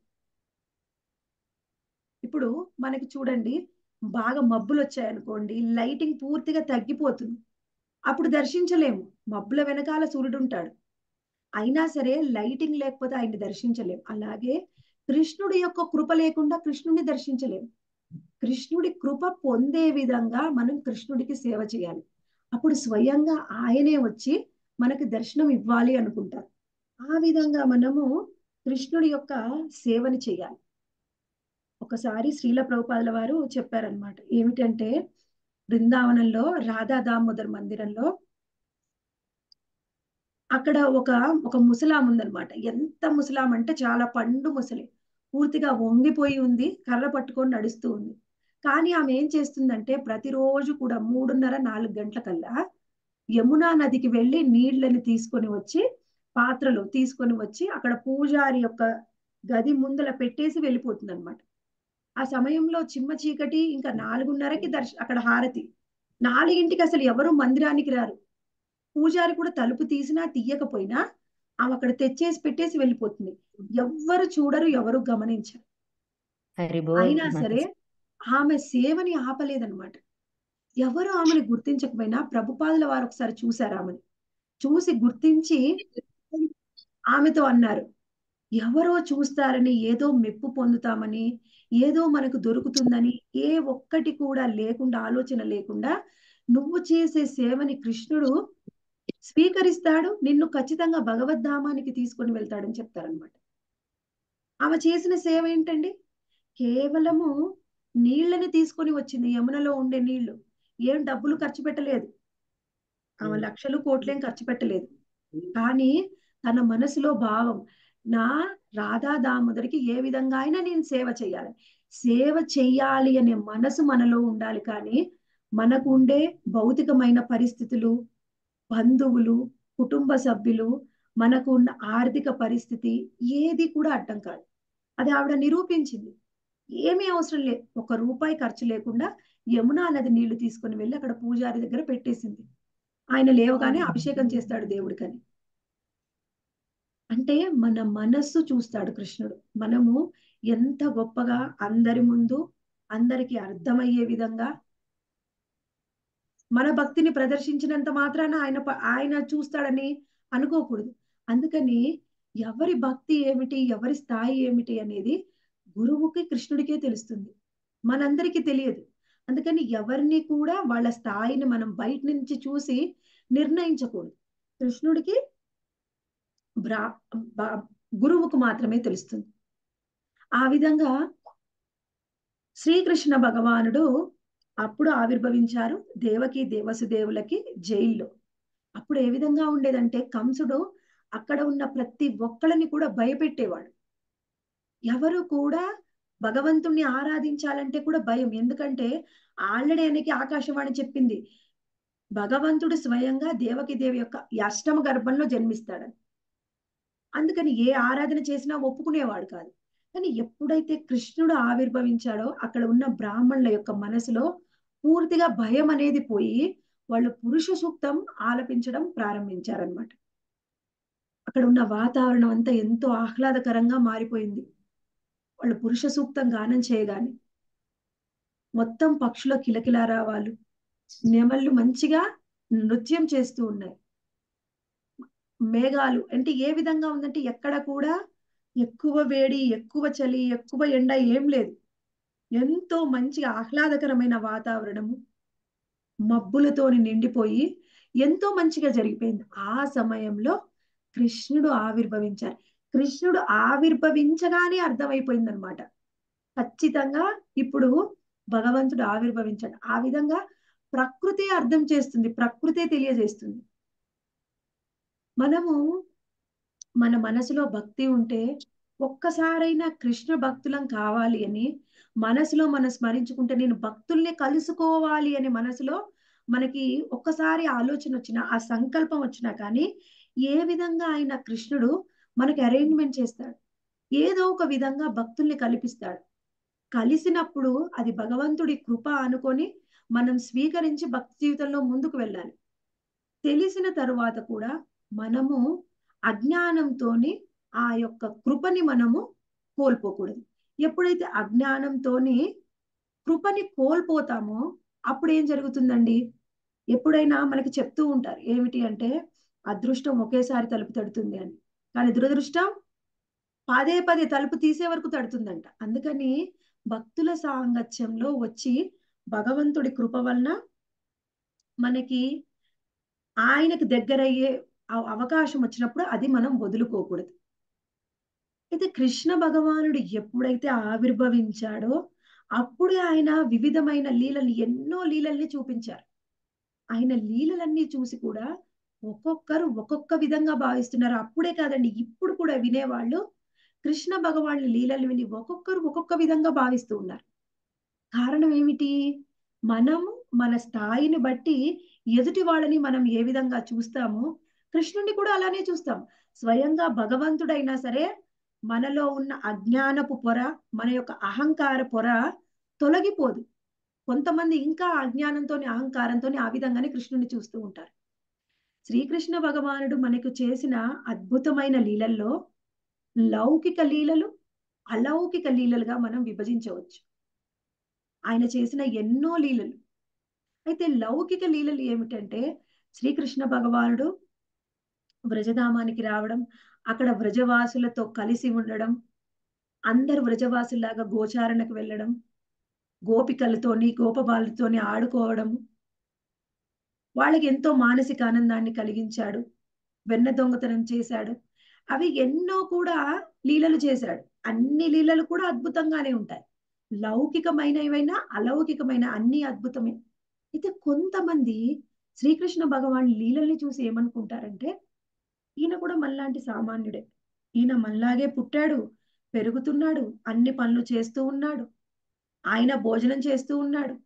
ఇప్పుడు మనకి చూడండి బాగా మబ్బులు వచ్చాయనుకోండి లైటింగ్ పూర్తిగా తగ్గిపోతుంది అప్పుడు దర్శించలేము మబ్బుల వెనకాల సూర్యుడు ఉంటాడు అయినా సరే లైటింగ్ లేకపోతే ఆయన్ని దర్శించలేం అలాగే కృష్ణుడి యొక్క కృప లేకుండా కృష్ణుడిని దర్శించలేం కృష్ణుడి కృప పొందే విధంగా మనం కృష్ణుడికి సేవ చేయాలి అప్పుడు స్వయంగా ఆయనే వచ్చి మనకి దర్శనం ఇవ్వాలి అనుకుంటారు ఆ విధంగా మనము కృష్ణుడి యొక్క సేవని చేయాలి ఒకసారి శ్రీల ప్రభుపాదుల వారు చెప్పారనమాట ఏమిటంటే బృందావనంలో రాధా దామోదర్ మందిరంలో అక్కడ ఒక ఒక ముసలాం ఉందన్నమాట ఎంత ముసలాం అంటే చాలా పండు ముసలి పూర్తిగా వంగిపోయి ఉంది కర్ర పట్టుకొని నడుస్తూ ఉంది కానీ ఆమె ఏం చేస్తుందంటే ప్రతిరోజు కూడా మూడున్నర నాలుగు గంటలకల్లా యమునా నదికి వెళ్ళి నీళ్ళని తీసుకొని వచ్చి పాత్రలు తీసుకొని వచ్చి అక్కడ పూజారి యొక్క గది ముందల పెట్టేసి వెళ్ళిపోతుంది అనమాట ఆ సమయంలో చిమ్మ చీకటి ఇంకా నాలుగున్నరకి దర్శ అక్కడ హారతి నాలుగింటికి అసలు ఎవరు మందిరానికి రారు పూజారి కూడా తలుపు తీసినా తీయకపోయినా ఆమె అక్కడ తెచ్చేసి పెట్టేసి వెళ్ళిపోతుంది ఎవ్వరు చూడరు ఎవరు గమనించరు హరి బోల్ అయినా సరే మాతాజీ. ఆమె సేవని ఆపలేదన్నమాట ఎవరు ఆమెను గుర్తించకపోయినా ప్రభుపాదుల వారు ఒకసారి చూశారు ఆమెను చూసి గుర్తించి ఆమెతో అన్నారు ఎవరో చూస్తారని ఏదో మెప్పు పొందుతామని ఏదో మనకు దొరుకుతుందని ఏ ఒక్కటి కూడా లేకుండా ఆలోచన లేకుండా నువ్వు చేసే సేవని కృష్ణుడు స్వీకరిస్తాడు నిన్ను ఖచ్చితంగా భగవద్ధామానికి తీసుకొని వెళ్తాడని చెప్తారనమాట ఆమె చేసిన సేవ ఏంటండి కేవలము నీళ్ళని తీసుకొని వచ్చింది యమునలో ఉండే నీళ్లు ఏం డబ్బులు ఖర్చు పెట్టలేదు ఆమె లక్షలు కోట్లేం ఖర్చు పెట్టలేదు కానీ తన మనసులో భావం నా రాధా దామోదరికి ఏ విధంగా అయినా నేను సేవ చేయాలి సేవ చెయ్యాలి అనే మనసు మనలో ఉండాలి కానీ మనకు ఉండే భౌతికమైన పరిస్థితులు బంధువులు కుటుంబ సభ్యులు మనకు ఉన్న ఆర్థిక పరిస్థితి ఏది కూడా అడ్డం కాదు అది ఆవిడ నిరూపించింది ఏమీ అవసరం లేదు ఒక రూపాయి ఖర్చు లేకుండా యమునా నది నీళ్లు తీసుకొని వెళ్ళి అక్కడ పూజారి దగ్గర పెట్టేసింది ఆయన లేవగానే అభిషేకం చేస్తాడు దేవుడికని అంటే మన మనస్సు చూస్తాడు కృష్ణుడు మనము ఎంత గొప్పగా అందరి ముందు అందరికి అర్థమయ్యే విధంగా మన భక్తిని ప్రదర్శించినంత మాత్రాన ఆయన ప- ఆయన చూస్తాడని అనుకోకూడదు అందుకని ఎవరి భక్తి ఏమిటి ఎవరి స్థాయి ఏమిటి అనేది గురువుకి కృష్ణుడికే తెలుస్తుంది మనందరికీ తెలియదు అందుకని ఎవరిని కూడా వాళ్ళ స్థాయిని మనం బయట నుంచి చూసి నిర్ణయించకూడదు కృష్ణుడికి బ్రా బా- గురువుకు మాత్రమే తెలుస్తుంది ఆ విధంగా శ్రీకృష్ణ భగవానుడు అప్పుడు ఆవిర్భవించారు దేవకి దేవసుదేవులకి జైల్లో అప్పుడు ఏ విధంగా ఉండేదంటే కంసుడు అక్కడ ఉన్న ప్రతి ఒక్కళ్ళని కూడా భయపెట్టేవాడు ఎవరు కూడా భగవంతుణ్ణి ఆరాధించాలంటే కూడా భయం ఎందుకంటే ఆల్రెడీ ఆయనకి ఆకాశవాణి చెప్పింది భగవంతుడు స్వయంగా దేవకి దేవి యొక్క ఈ అష్టమ గర్భంలో జన్మిస్తాడని అందుకని ఏ ఆరాధన చేసినా ఒప్పుకునేవాడు కాదు కానీ ఎప్పుడైతే కృష్ణుడు ఆవిర్భవించాడో అక్కడ ఉన్న బ్రాహ్మణుల యొక్క మనసులో పూర్తిగా భయం అనేది పోయి వాళ్ళు పురుష సూక్తం ఆలపించడం ప్రారంభించారనమాట అక్కడ ఉన్న వాతావరణం అంతా ఎంతో ఆహ్లాదకరంగా మారిపోయింది వాళ్ళు పురుష సూక్తం గానం చేయగానే మొత్తం పక్షుల కిలకిలారావాలు నెమళ్ళు మంచిగా నృత్యం చేస్తూ ఉన్నాయి మేఘాలు అంటే ఏ విధంగా ఉందంటే ఎక్కడ కూడా ఎక్కువ వేడి ఎక్కువ చలి ఎక్కువ ఎండ ఏం లేదు ఎంతో మంచి ఆహ్లాదకరమైన వాతావరణము మబ్బులతోని నిండిపోయి ఎంతో మంచిగా జరిగిపోయింది ఆ సమయంలో కృష్ణుడు ఆవిర్భవించారు కృష్ణుడు ఆవిర్భవించగానే అర్థమైపోయింది అనమాట ఖచ్చితంగా ఇప్పుడు భగవంతుడు ఆవిర్భవించాడు ఆ విధంగా ప్రకృతి అర్థం చేస్తుంది ప్రకృతే తెలియజేస్తుంది మనము మన మనసులో భక్తి ఉంటే ఒక్కసారైనా కృష్ణ భక్తులం కావాలి అని మనసులో మనం స్మరించుకుంటే నేను భక్తుల్ని కలుసుకోవాలి అనే మనసులో మనకి ఒక్కసారి ఆలోచన వచ్చినా ఆ సంకల్పం వచ్చినా కానీ ఏ విధంగా ఆయన కృష్ణుడు మనకి అరేంజ్మెంట్ చేస్తాడు ఏదో ఒక విధంగా భక్తుల్ని కల్పిస్తాడు కలిసినప్పుడు అది భగవంతుడి కృప అనుకొని మనం స్వీకరించి భక్తి జీవితంలో ముందుకు వెళ్ళాలి తెలిసిన తరువాత కూడా మనము అజ్ఞానంతోని ఆ యొక్క కృపని మనము కోల్పోకూడదు ఎప్పుడైతే అజ్ఞానంతోని కృపని కోల్పోతామో అప్పుడు ఏం జరుగుతుందండి ఎప్పుడైనా మనకి చెప్తూ ఉంటారు ఏమిటి అంటే అదృష్టం ఒకేసారి తలుపు తడుతుంది అని కానీ దురదృష్టం పదే పదే తలుపు తీసే వరకు తడుతుందంట అందుకని భక్తుల సాంగత్యంలో వచ్చి భగవంతుడి కృప వలన మనకి ఆయనకు దగ్గరయ్యే అవ- అవకాశం వచ్చినప్పుడు అది మనం వదులుకోకూడదు అయితే కృష్ణ భగవానుడు ఎప్పుడైతే ఆవిర్భవించాడో అప్పుడే ఆయన వివిధమైన లీలలు ఎన్నో లీలల్ని చూపించారు ఆయన లీలలన్నీ చూసి కూడా ఒక్కొక్కరు ఒక్కొక్క విధంగా భావిస్తున్నారు అప్పుడే కాదండి ఇప్పుడు కూడా వినేవాళ్ళు కృష్ణ భగవాన్ లీలలు విని ఒక్కొక్కరు ఒక్కొక్క విధంగా భావిస్తూ ఉన్నారు కారణం ఏమిటి మనము మన స్థాయిని బట్టి ఎదుటి వాళ్ళని మనం ఏ విధంగా చూస్తామో కృష్ణుడిని కూడా అలానే చూస్తాం స్వయంగా భగవంతుడైనా సరే మనలో ఉన్న అజ్ఞానపు పొర మన యొక్క అహంకార పొర తొలగిపోదు కొంతమంది ఇంకా అజ్ఞానంతో అహంకారంతో ఆ విధంగానే కృష్ణుని చూస్తూ ఉంటారు శ్రీకృష్ణ భగవానుడు మనకు చేసిన అద్భుతమైన లీలల్లో లౌకిక లీలలు అలౌకిక లీలలుగా మనం విభజించవచ్చు ఆయన చేసిన ఎన్నో లీలలు అయితే లౌకిక లీలలు ఏమిటంటే శ్రీకృష్ణ భగవానుడు వ్రజధామానికి రావడం అక్కడ వ్రజవాసులతో కలిసి ఉండడం అందరు వ్రజవాసుల్లాగా గోచారణకు వెళ్ళడం గోపికలతోని గోపబాలతోని ఆడుకోవడం వాళ్ళకి ఎంతో మానసిక ఆనందాన్ని కలిగించాడు వెన్న దొంగతనం చేశాడు అవి ఎన్నో కూడా లీలలు చేశాడు అన్ని లీలలు కూడా అద్భుతంగానే ఉంటాయి లౌకికమైనవైనా అలౌకికమైన అన్ని అద్భుతమే అయితే కొంతమంది శ్రీకృష్ణ భగవాన్ లీలల్ని చూసి ఏమనుకుంటారంటే ఈయన కూడా మనలాంటి సామాన్యుడే ఈయన మనలాగే పుట్టాడు పెరుగుతున్నాడు అన్ని పనులు చేస్తూ ఉన్నాడు ఆయన భోజనం చేస్తూ ఉన్నాడు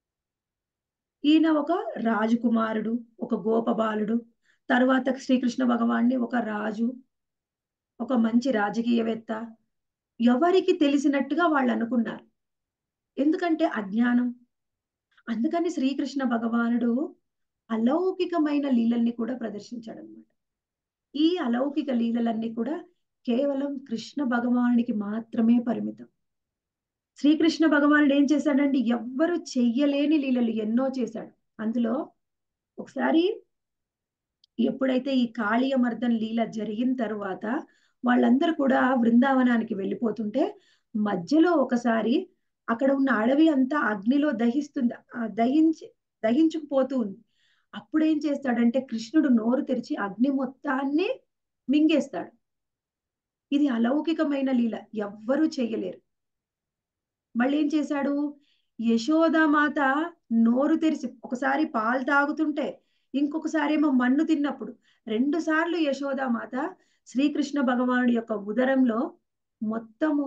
ఈయన ఒక రాజకుమారుడు ఒక గోపబాలుడు తరువాత శ్రీకృష్ణ భగవాన్ని ఒక రాజు ఒక మంచి రాజకీయవేత్త ఎవరికి తెలిసినట్టుగా వాళ్ళు అనుకున్నారు ఎందుకంటే అజ్ఞానం అందుకని శ్రీకృష్ణ భగవానుడు అలౌకికమైన లీలల్ని కూడా ప్రదర్శించాడు అనమాట ఈ అలౌకిక లీలలన్నీ కూడా కేవలం కృష్ణ భగవానుడికి మాత్రమే పరిమితం శ్రీకృష్ణ భగవానుడు ఏం చేశాడంటే ఎవ్వరు చెయ్యలేని లీలలు ఎన్నో చేశాడు అందులో ఒకసారి ఎప్పుడైతే ఈ కాళీయ మర్దన్ లీల జరిగిన తర్వాత వాళ్ళందరూ కూడా బృందావనానికి వెళ్ళిపోతుంటే మధ్యలో ఒకసారి అక్కడ ఉన్న అడవి అంతా అగ్నిలో దహిస్తుంది ఆ దహించి దహించుకుపోతూ ఉంది అప్పుడు ఏం చేస్తాడంటే కృష్ణుడు నోరు తెరిచి అగ్ని మొత్తాన్ని మింగేస్తాడు ఇది అలౌకికమైన లీల ఎవ్వరూ చెయ్యలేరు మళ్ళీ ఏం చేశాడు యశోదామాత నోరు తెరిచి ఒకసారి పాలు తాగుతుంటే ఇంకొకసారి ఏమో మన్ను తిన్నప్పుడు రెండు సార్లు యశోదామాత శ్రీకృష్ణ భగవానుడి యొక్క ఉదరంలో మొత్తము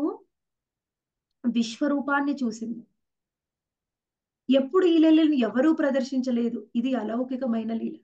విశ్వరూపాన్ని చూసింది ఎప్పుడు ఈ లీలను ఎవరూ ప్రదర్శించలేదు ఇది అలౌకికమైన లీల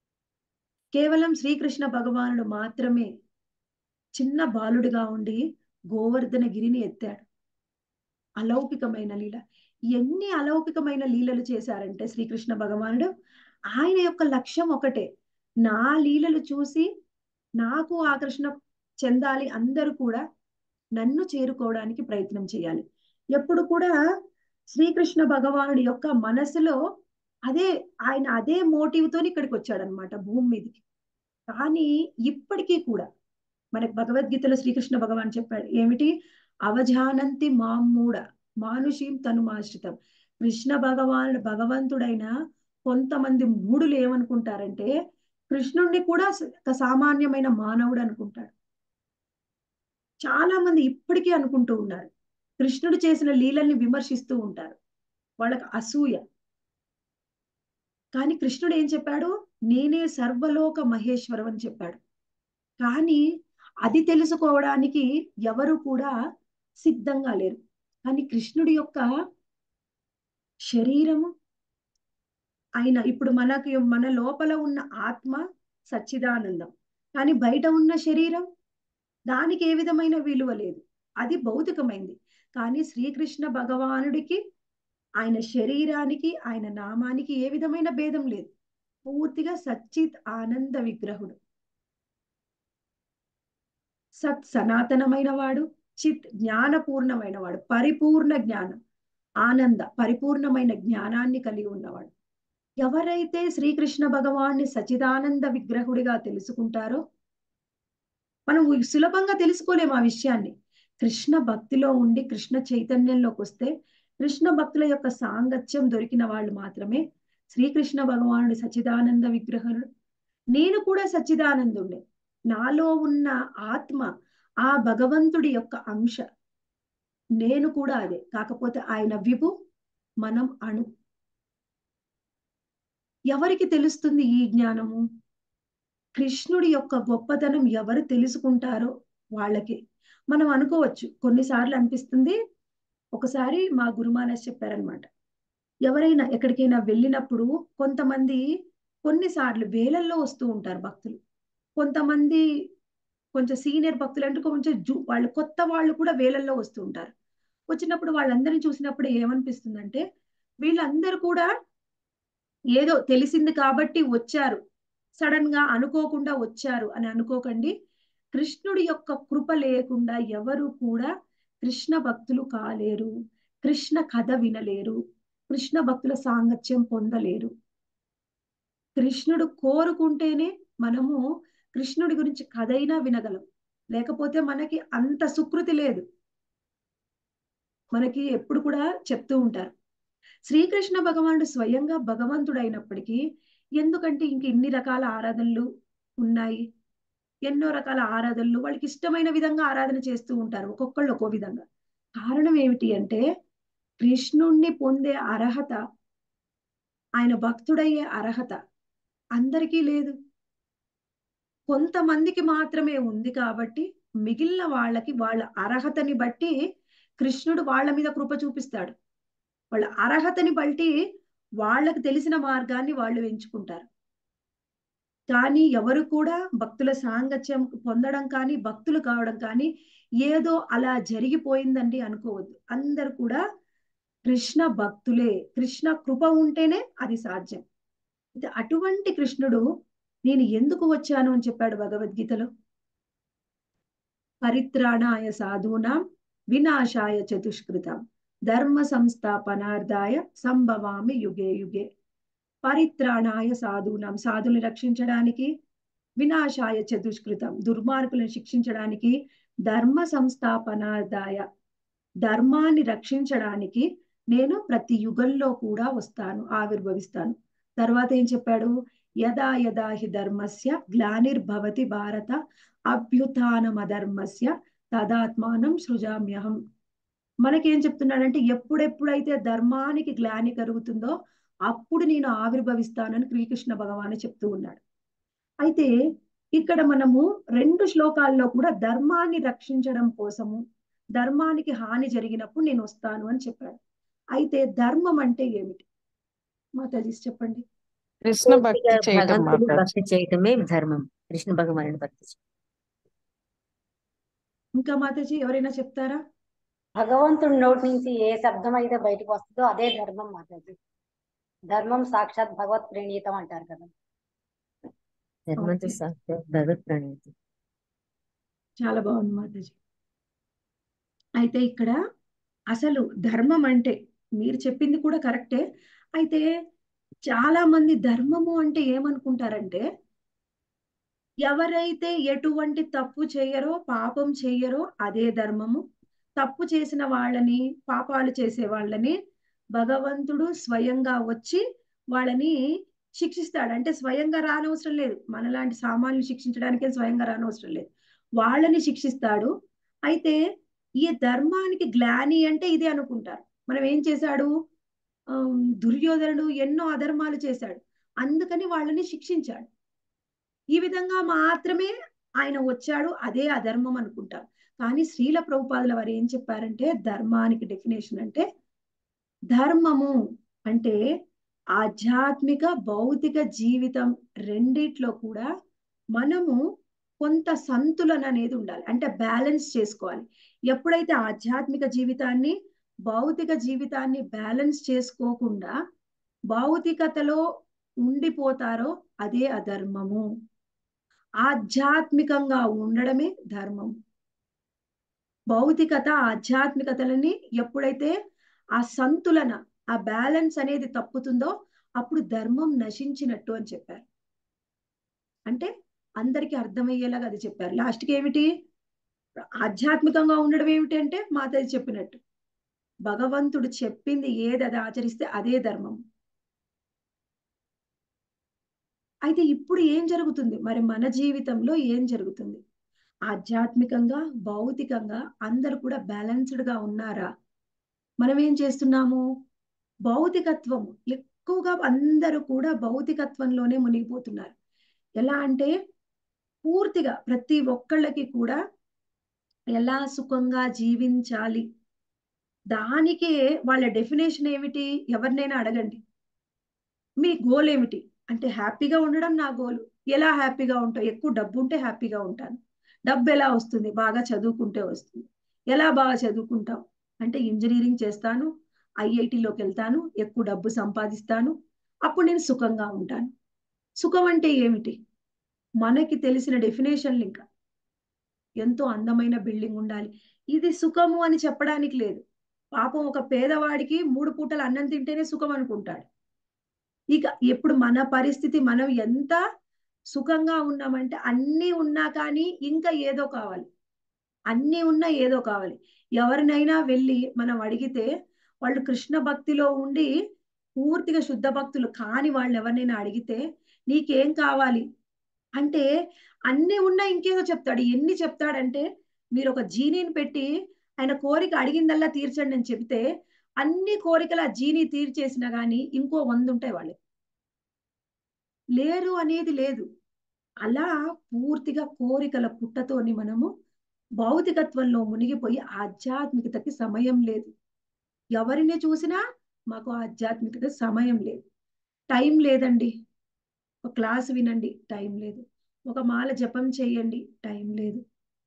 కేవలం శ్రీకృష్ణ భగవానుడు మాత్రమే చిన్న బాలుడిగా ఉండి గోవర్ధన గిరిని ఎత్తాడు అలౌకికమైన లీల ఎన్ని అలౌకికమైన లీలలు చేశారంటే శ్రీకృష్ణ భగవానుడు ఆయన యొక్క లక్ష్యం ఒకటే నా లీలలు చూసి నాకు ఆకర్షణ చెందాలి అందరూ కూడా నన్ను చేరుకోవడానికి ప్రయత్నం చేయాలి ఎప్పుడు కూడా శ్రీకృష్ణ భగవానుడి యొక్క మనసులో అదే ఆయన అదే మోటివ్ తోని ఇక్కడికి వచ్చాడనమాట భూమి మీదకి కానీ ఇప్పటికీ కూడా మనకు భగవద్గీతలో శ్రీకృష్ణ భగవాన్ చెప్పాడు ఏమిటి అవజానంతి మామూడ మానుషీం తనుమాశ్రితం కృష్ణ భగవానుడు భగవంతుడైన కొంతమంది మూడులు ఏమనుకుంటారంటే కృష్ణుణ్ణి కూడా ఒక సామాన్యమైన మానవుడు అనుకుంటాడు చాలా మంది ఇప్పటికీ అనుకుంటూ ఉన్నారు కృష్ణుడు చేసిన లీలల్ని విమర్శిస్తూ ఉంటారు వాళ్ళకి అసూయ కానీ కృష్ణుడు ఏం చెప్పాడు నేనే సర్వలోక మహేశ్వరం అని చెప్పాడు కానీ అది తెలుసుకోవడానికి ఎవరు కూడా సిద్ధంగా లేరు కానీ కృష్ణుడి యొక్క శరీరము ఆయన ఇప్పుడు మనకి మన లోపల ఉన్న ఆత్మ సచ్చిదానందం కానీ బయట ఉన్న శరీరం దానికి ఏ విధమైన విలువ లేదు అది భౌతికమైంది కానీ శ్రీకృష్ణ భగవానుడికి ఆయన శరీరానికి ఆయన నామానికి ఏ విధమైన భేదం లేదు పూర్తిగా సచ్చిత్ ఆనంద విగ్రహుడు సత్ సనాతనమైన వాడు చిత్ జ్ఞానపూర్ణమైన వాడు పరిపూర్ణ జ్ఞానం ఆనంద పరిపూర్ణమైన జ్ఞానాన్ని కలిగి ఉన్నవాడు ఎవరైతే శ్రీకృష్ణ భగవాన్ని సచిదానంద విగ్రహుడిగా తెలుసుకుంటారో మనం సులభంగా తెలుసుకోలేము ఆ విషయాన్ని కృష్ణ భక్తిలో ఉండి కృష్ణ చైతన్యంలోకి వస్తే కృష్ణ భక్తుల యొక్క సాంగత్యం దొరికిన వాళ్ళు మాత్రమే శ్రీకృష్ణ భగవానుడి సచిదానంద విగ్రహుడు నేను కూడా సచ్చిదానందుండే నాలో ఉన్న ఆత్మ ఆ భగవంతుడి యొక్క అంశ నేను కూడా అదే కాకపోతే ఆయన విభు మనం అణు ఎవరికి తెలుస్తుంది ఈ జ్ఞానము కృష్ణుడి యొక్క గొప్పతనం ఎవరు తెలుసుకుంటారో వాళ్ళకి మనం అనుకోవచ్చు కొన్నిసార్లు అనిపిస్తుంది ఒకసారి మా గురుమానస్ చెప్పారనమాట ఎవరైనా ఎక్కడికైనా వెళ్ళినప్పుడు కొంతమంది కొన్నిసార్లు వేలల్లో వస్తూ ఉంటారు భక్తులు కొంతమంది కొంచెం సీనియర్ భక్తులు అంటే కొంచెం జూ వాళ్ళు కొత్త వాళ్ళు కూడా వేలల్లో వస్తూ ఉంటారు వచ్చినప్పుడు వాళ్ళందరినీ చూసినప్పుడు ఏమనిపిస్తుందంటే వీళ్ళందరూ కూడా ఏదో తెలిసింది కాబట్టి వచ్చారు సడన్ గా అనుకోకుండా వచ్చారు అని అనుకోకండి కృష్ణుడి యొక్క కృప లేకుండా ఎవరు కూడా కృష్ణ భక్తులు కాలేరు కృష్ణ కథ వినలేరు కృష్ణ భక్తుల సాంగత్యం పొందలేరు కృష్ణుడు కోరుకుంటేనే మనము కృష్ణుడి గురించి కథైనా వినగలం లేకపోతే మనకి అంత సుకృతి లేదు మనకి ఎప్పుడు కూడా చెప్తూ ఉంటారు శ్రీకృష్ణ భగవానుడు స్వయంగా భగవంతుడైనప్పటికీ ఎందుకంటే ఇంక ఇన్ని రకాల ఆరాధనలు ఉన్నాయి ఎన్నో రకాల ఆరాధనలు వాళ్ళకి ఇష్టమైన విధంగా ఆరాధన చేస్తూ ఉంటారు ఒక్కొక్కళ్ళు ఒక్కో విధంగా కారణం ఏమిటి అంటే కృష్ణుణ్ణి పొందే అర్హత ఆయన భక్తుడయ్యే అర్హత అందరికీ లేదు కొంతమందికి మాత్రమే ఉంది కాబట్టి మిగిలిన వాళ్ళకి వాళ్ళ అర్హతని బట్టి కృష్ణుడు వాళ్ళ మీద కృప చూపిస్తాడు వాళ్ళ అర్హతని బట్టి వాళ్ళకి తెలిసిన మార్గాన్ని వాళ్ళు ఎంచుకుంటారు కానీ ఎవరు కూడా భక్తుల సాంగత్యం పొందడం కానీ భక్తులు కావడం కానీ ఏదో అలా జరిగిపోయిందండి అనుకోవద్దు అందరు కూడా కృష్ణ భక్తులే కృష్ణ కృప ఉంటేనే అది సాధ్యం అయితే అటువంటి కృష్ణుడు నేను ఎందుకు వచ్చాను అని చెప్పాడు భగవద్గీతలో పరిత్రాణాయ సాధూనాం వినాశాయ చతుష్కృతం ధర్మ సంస్థాపనార్థాయ సంభవామి యుగే యుగే పరిత్రాణాయ సాధూనాం సాధుల్ని రక్షించడానికి వినాశాయ చతుష్కృతం దుర్మార్గులను శిక్షించడానికి ధర్మ సంస్థాపనార్థాయ ధర్మాన్ని రక్షించడానికి నేను ప్రతి యుగంలో కూడా వస్తాను ఆవిర్భవిస్తాను తర్వాత ఏం చెప్పాడు యదా యదా హి ధర్మస్య గ్లానిర్భవతి భారత అభ్యుత్నమధర్మస్య తదాత్మానం సృజామ్యహం మనకేం చెప్తున్నాడంటే ఎప్పుడెప్పుడైతే ధర్మానికి గ్లాని కలుగుతుందో అప్పుడు నేను ఆవిర్భవిస్తానని శ్రీకృష్ణ భగవాను చెప్తూ ఉన్నాడు అయితే ఇక్కడ మనము రెండు శ్లోకాల్లో కూడా ధర్మాన్ని రక్షించడం కోసము ధర్మానికి హాని జరిగినప్పుడు నేను వస్తాను అని చెప్పాడు అయితే ధర్మం అంటే ఏమిటి మాతాజీ చెప్పండి కృష్ణ భక్తి పూర్తిగా చేయటం భగవంతుని మాతాజీ భక్తి చేయటమే ధర్మం కృష్ణ భగవానుడి భక్తి చేయటం. ఇంకా మాతాజీ ఎవరైనా చెప్తారా భగవంతుడి నోటి నుంచి ఏ శబ్దం అయితే బయటకు వస్తుందో అదే ధర్మం మాతాజీ ధర్మం సాక్షాత్ భగవత్ ప్రణీతం అంటారు కదా ధర్మంతో Okay. సాక్షాత్ భగవత్ ప్రణీతి చాలా బాగుంది మాతాజీ అయితే ఇక్కడ అసలు ధర్మం అంటే మీరు చెప్పింది కూడా కరెక్టే అయితే చాలా మంది ధర్మము అంటే ఏమనుకుంటారంటే ఎవరైతే ఎటువంటి తప్పు చేయరో పాపం చెయ్యరో అదే ధర్మము తప్పు చేసిన వాళ్ళని పాపాలు చేసే వాళ్ళని భగవంతుడు స్వయంగా వచ్చి వాళ్ళని శిక్షిస్తాడు అంటే స్వయంగా రానవసరం లేదు మనలాంటి సామాన్యులు శిక్షించడానికి స్వయంగా రానవసరం లేదు వాళ్ళని శిక్షిస్తాడు అయితే ఈ ధర్మానికి గ్లాని అంటే ఇదే అనుకుంటారు మనం ఏం చేశాడు ఆమ్, దుర్యోధనుడు ఎన్నో అధర్మాలు చేశాడు అందుకని వాళ్ళని శిక్షించాడు ఈ విధంగా మాత్రమే ఆయన వచ్చాడు అదే అధర్మం అనుకుంటారు కానీ శ్రీల ప్రభుపాదుల వారు ఏం చెప్పారంటే ధర్మానికి డెఫినేషన్ అంటే ధర్మము అంటే ఆధ్యాత్మిక భౌతిక జీవితం రెండిట్లో కూడా మనము కొంత సంతులన అనేది ఉండాలి అంటే బ్యాలెన్స్ చేసుకోవాలి ఎప్పుడైతే ఆధ్యాత్మిక జీవితాన్ని భౌతిక జీవితాన్ని బ్యాలెన్స్ చేసుకోకుండా భౌతికతలో ఉండిపోతారో అదే అధర్మము ఆధ్యాత్మికంగా ఉండడమే ధర్మం భౌతికత ఆధ్యాత్మికతలని ఎప్పుడైతే ఆ సంతులన ఆ బ్యాలెన్స్ అనేది తప్పుతుందో అప్పుడు ధర్మం నశించినట్టు అని చెప్పారు అంటే అందరికీ అర్థమయ్యేలాగా అది చెప్పారు లాస్ట్కి ఏమిటి ఆధ్యాత్మికంగా ఉండడం ఏమిటి అంటే మాతది చెప్పినట్టు భగవంతుడు చెప్పింది ఏది అది ఆచరిస్తే అదే ధర్మం అయితే ఇప్పుడు ఏం జరుగుతుంది మరి మన జీవితంలో ఏం జరుగుతుంది ఆధ్యాత్మికంగా భౌతికంగా అందరూ కూడా బ్యాలెన్స్డ్ గా ఉన్నారా మనం ఏం చేస్తున్నాము భౌతికత్వం ఎక్కువగా అందరూ కూడా భౌతికత్వంలోనే మునిగిపోతున్నారు ఎలా అంటే పూర్తిగా ప్రతి ఒక్కళ్ళకి కూడా ఎలా సుఖంగా జీవించాలి దానికే వాళ్ళ డెఫినేషన్ ఏమిటి ఎవరినైనా అడగండి మీ గోల్ ఏమిటి అంటే హ్యాపీగా ఉండడం నా గోల్ ఎలా హ్యాపీగా ఉంటావు ఎక్కువ డబ్బు ఉంటే హ్యాపీగా ఉంటాను డబ్బు ఎలా వస్తుంది బాగా చదువుకుంటే వస్తుంది ఎలా బాగా చదువుకుంటావు అంటే ఇంజనీరింగ్ చేస్తాను ఐఐటిలోకి వెళ్తాను ఎక్కువ డబ్బు సంపాదిస్తాను అప్పుడు నేను సుఖంగా ఉంటాను సుఖం అంటే ఏమిటి మనకి తెలిసిన డెఫినేషన్లు ఇంకా ఎంతో అందమైన బిల్డింగ్ ఉండాలి ఇది సుఖము అని చెప్పడానికి లేదు పాపం ఒక పేదవాడికి మూడు పూటలు అన్నం తింటేనే సుఖం అనుకుంటాడు ఇక ఇప్పుడు మన పరిస్థితి మనం ఎంత సుఖంగా ఉన్నామంటే అన్నీ ఉన్నా కానీ ఇంకా ఏదో కావాలి అన్నీ ఉన్నా ఏదో కావాలి ఎవరినైనా వెళ్ళి మనం అడిగితే వాళ్ళు కృష్ణ భక్తిలో ఉండి పూర్తిగా శుద్ధ భక్తులు కాని వాళ్ళు ఎవరినైనా అడిగితే నీకేం కావాలి అంటే అన్ని ఉన్నా ఇంకేదో చెప్తాడు ఎన్ని చెప్తాడంటే మీరు ఒక జీనీని పెట్టి ఆయన కోరిక అడిగిందల్లా తీర్చండి అని చెప్తే అన్ని కోరికలు ఆ జీని తీర్చేసినా గానీ ఇంకో వంద ఉంటాయి వాళ్ళు లేరు అనేది లేదు అలా పూర్తిగా కోరికల పుట్టతోని మనము భౌతికత్వంలో మునిగిపోయి ఆధ్యాత్మికతకి సమయం లేదు ఎవరిని చూసినా మాకు ఆధ్యాత్మికత సమయం లేదు టైం లేదండి ఒక క్లాస్ వినండి టైం లేదు ఒక మాల జపం చేయండి టైం లేదు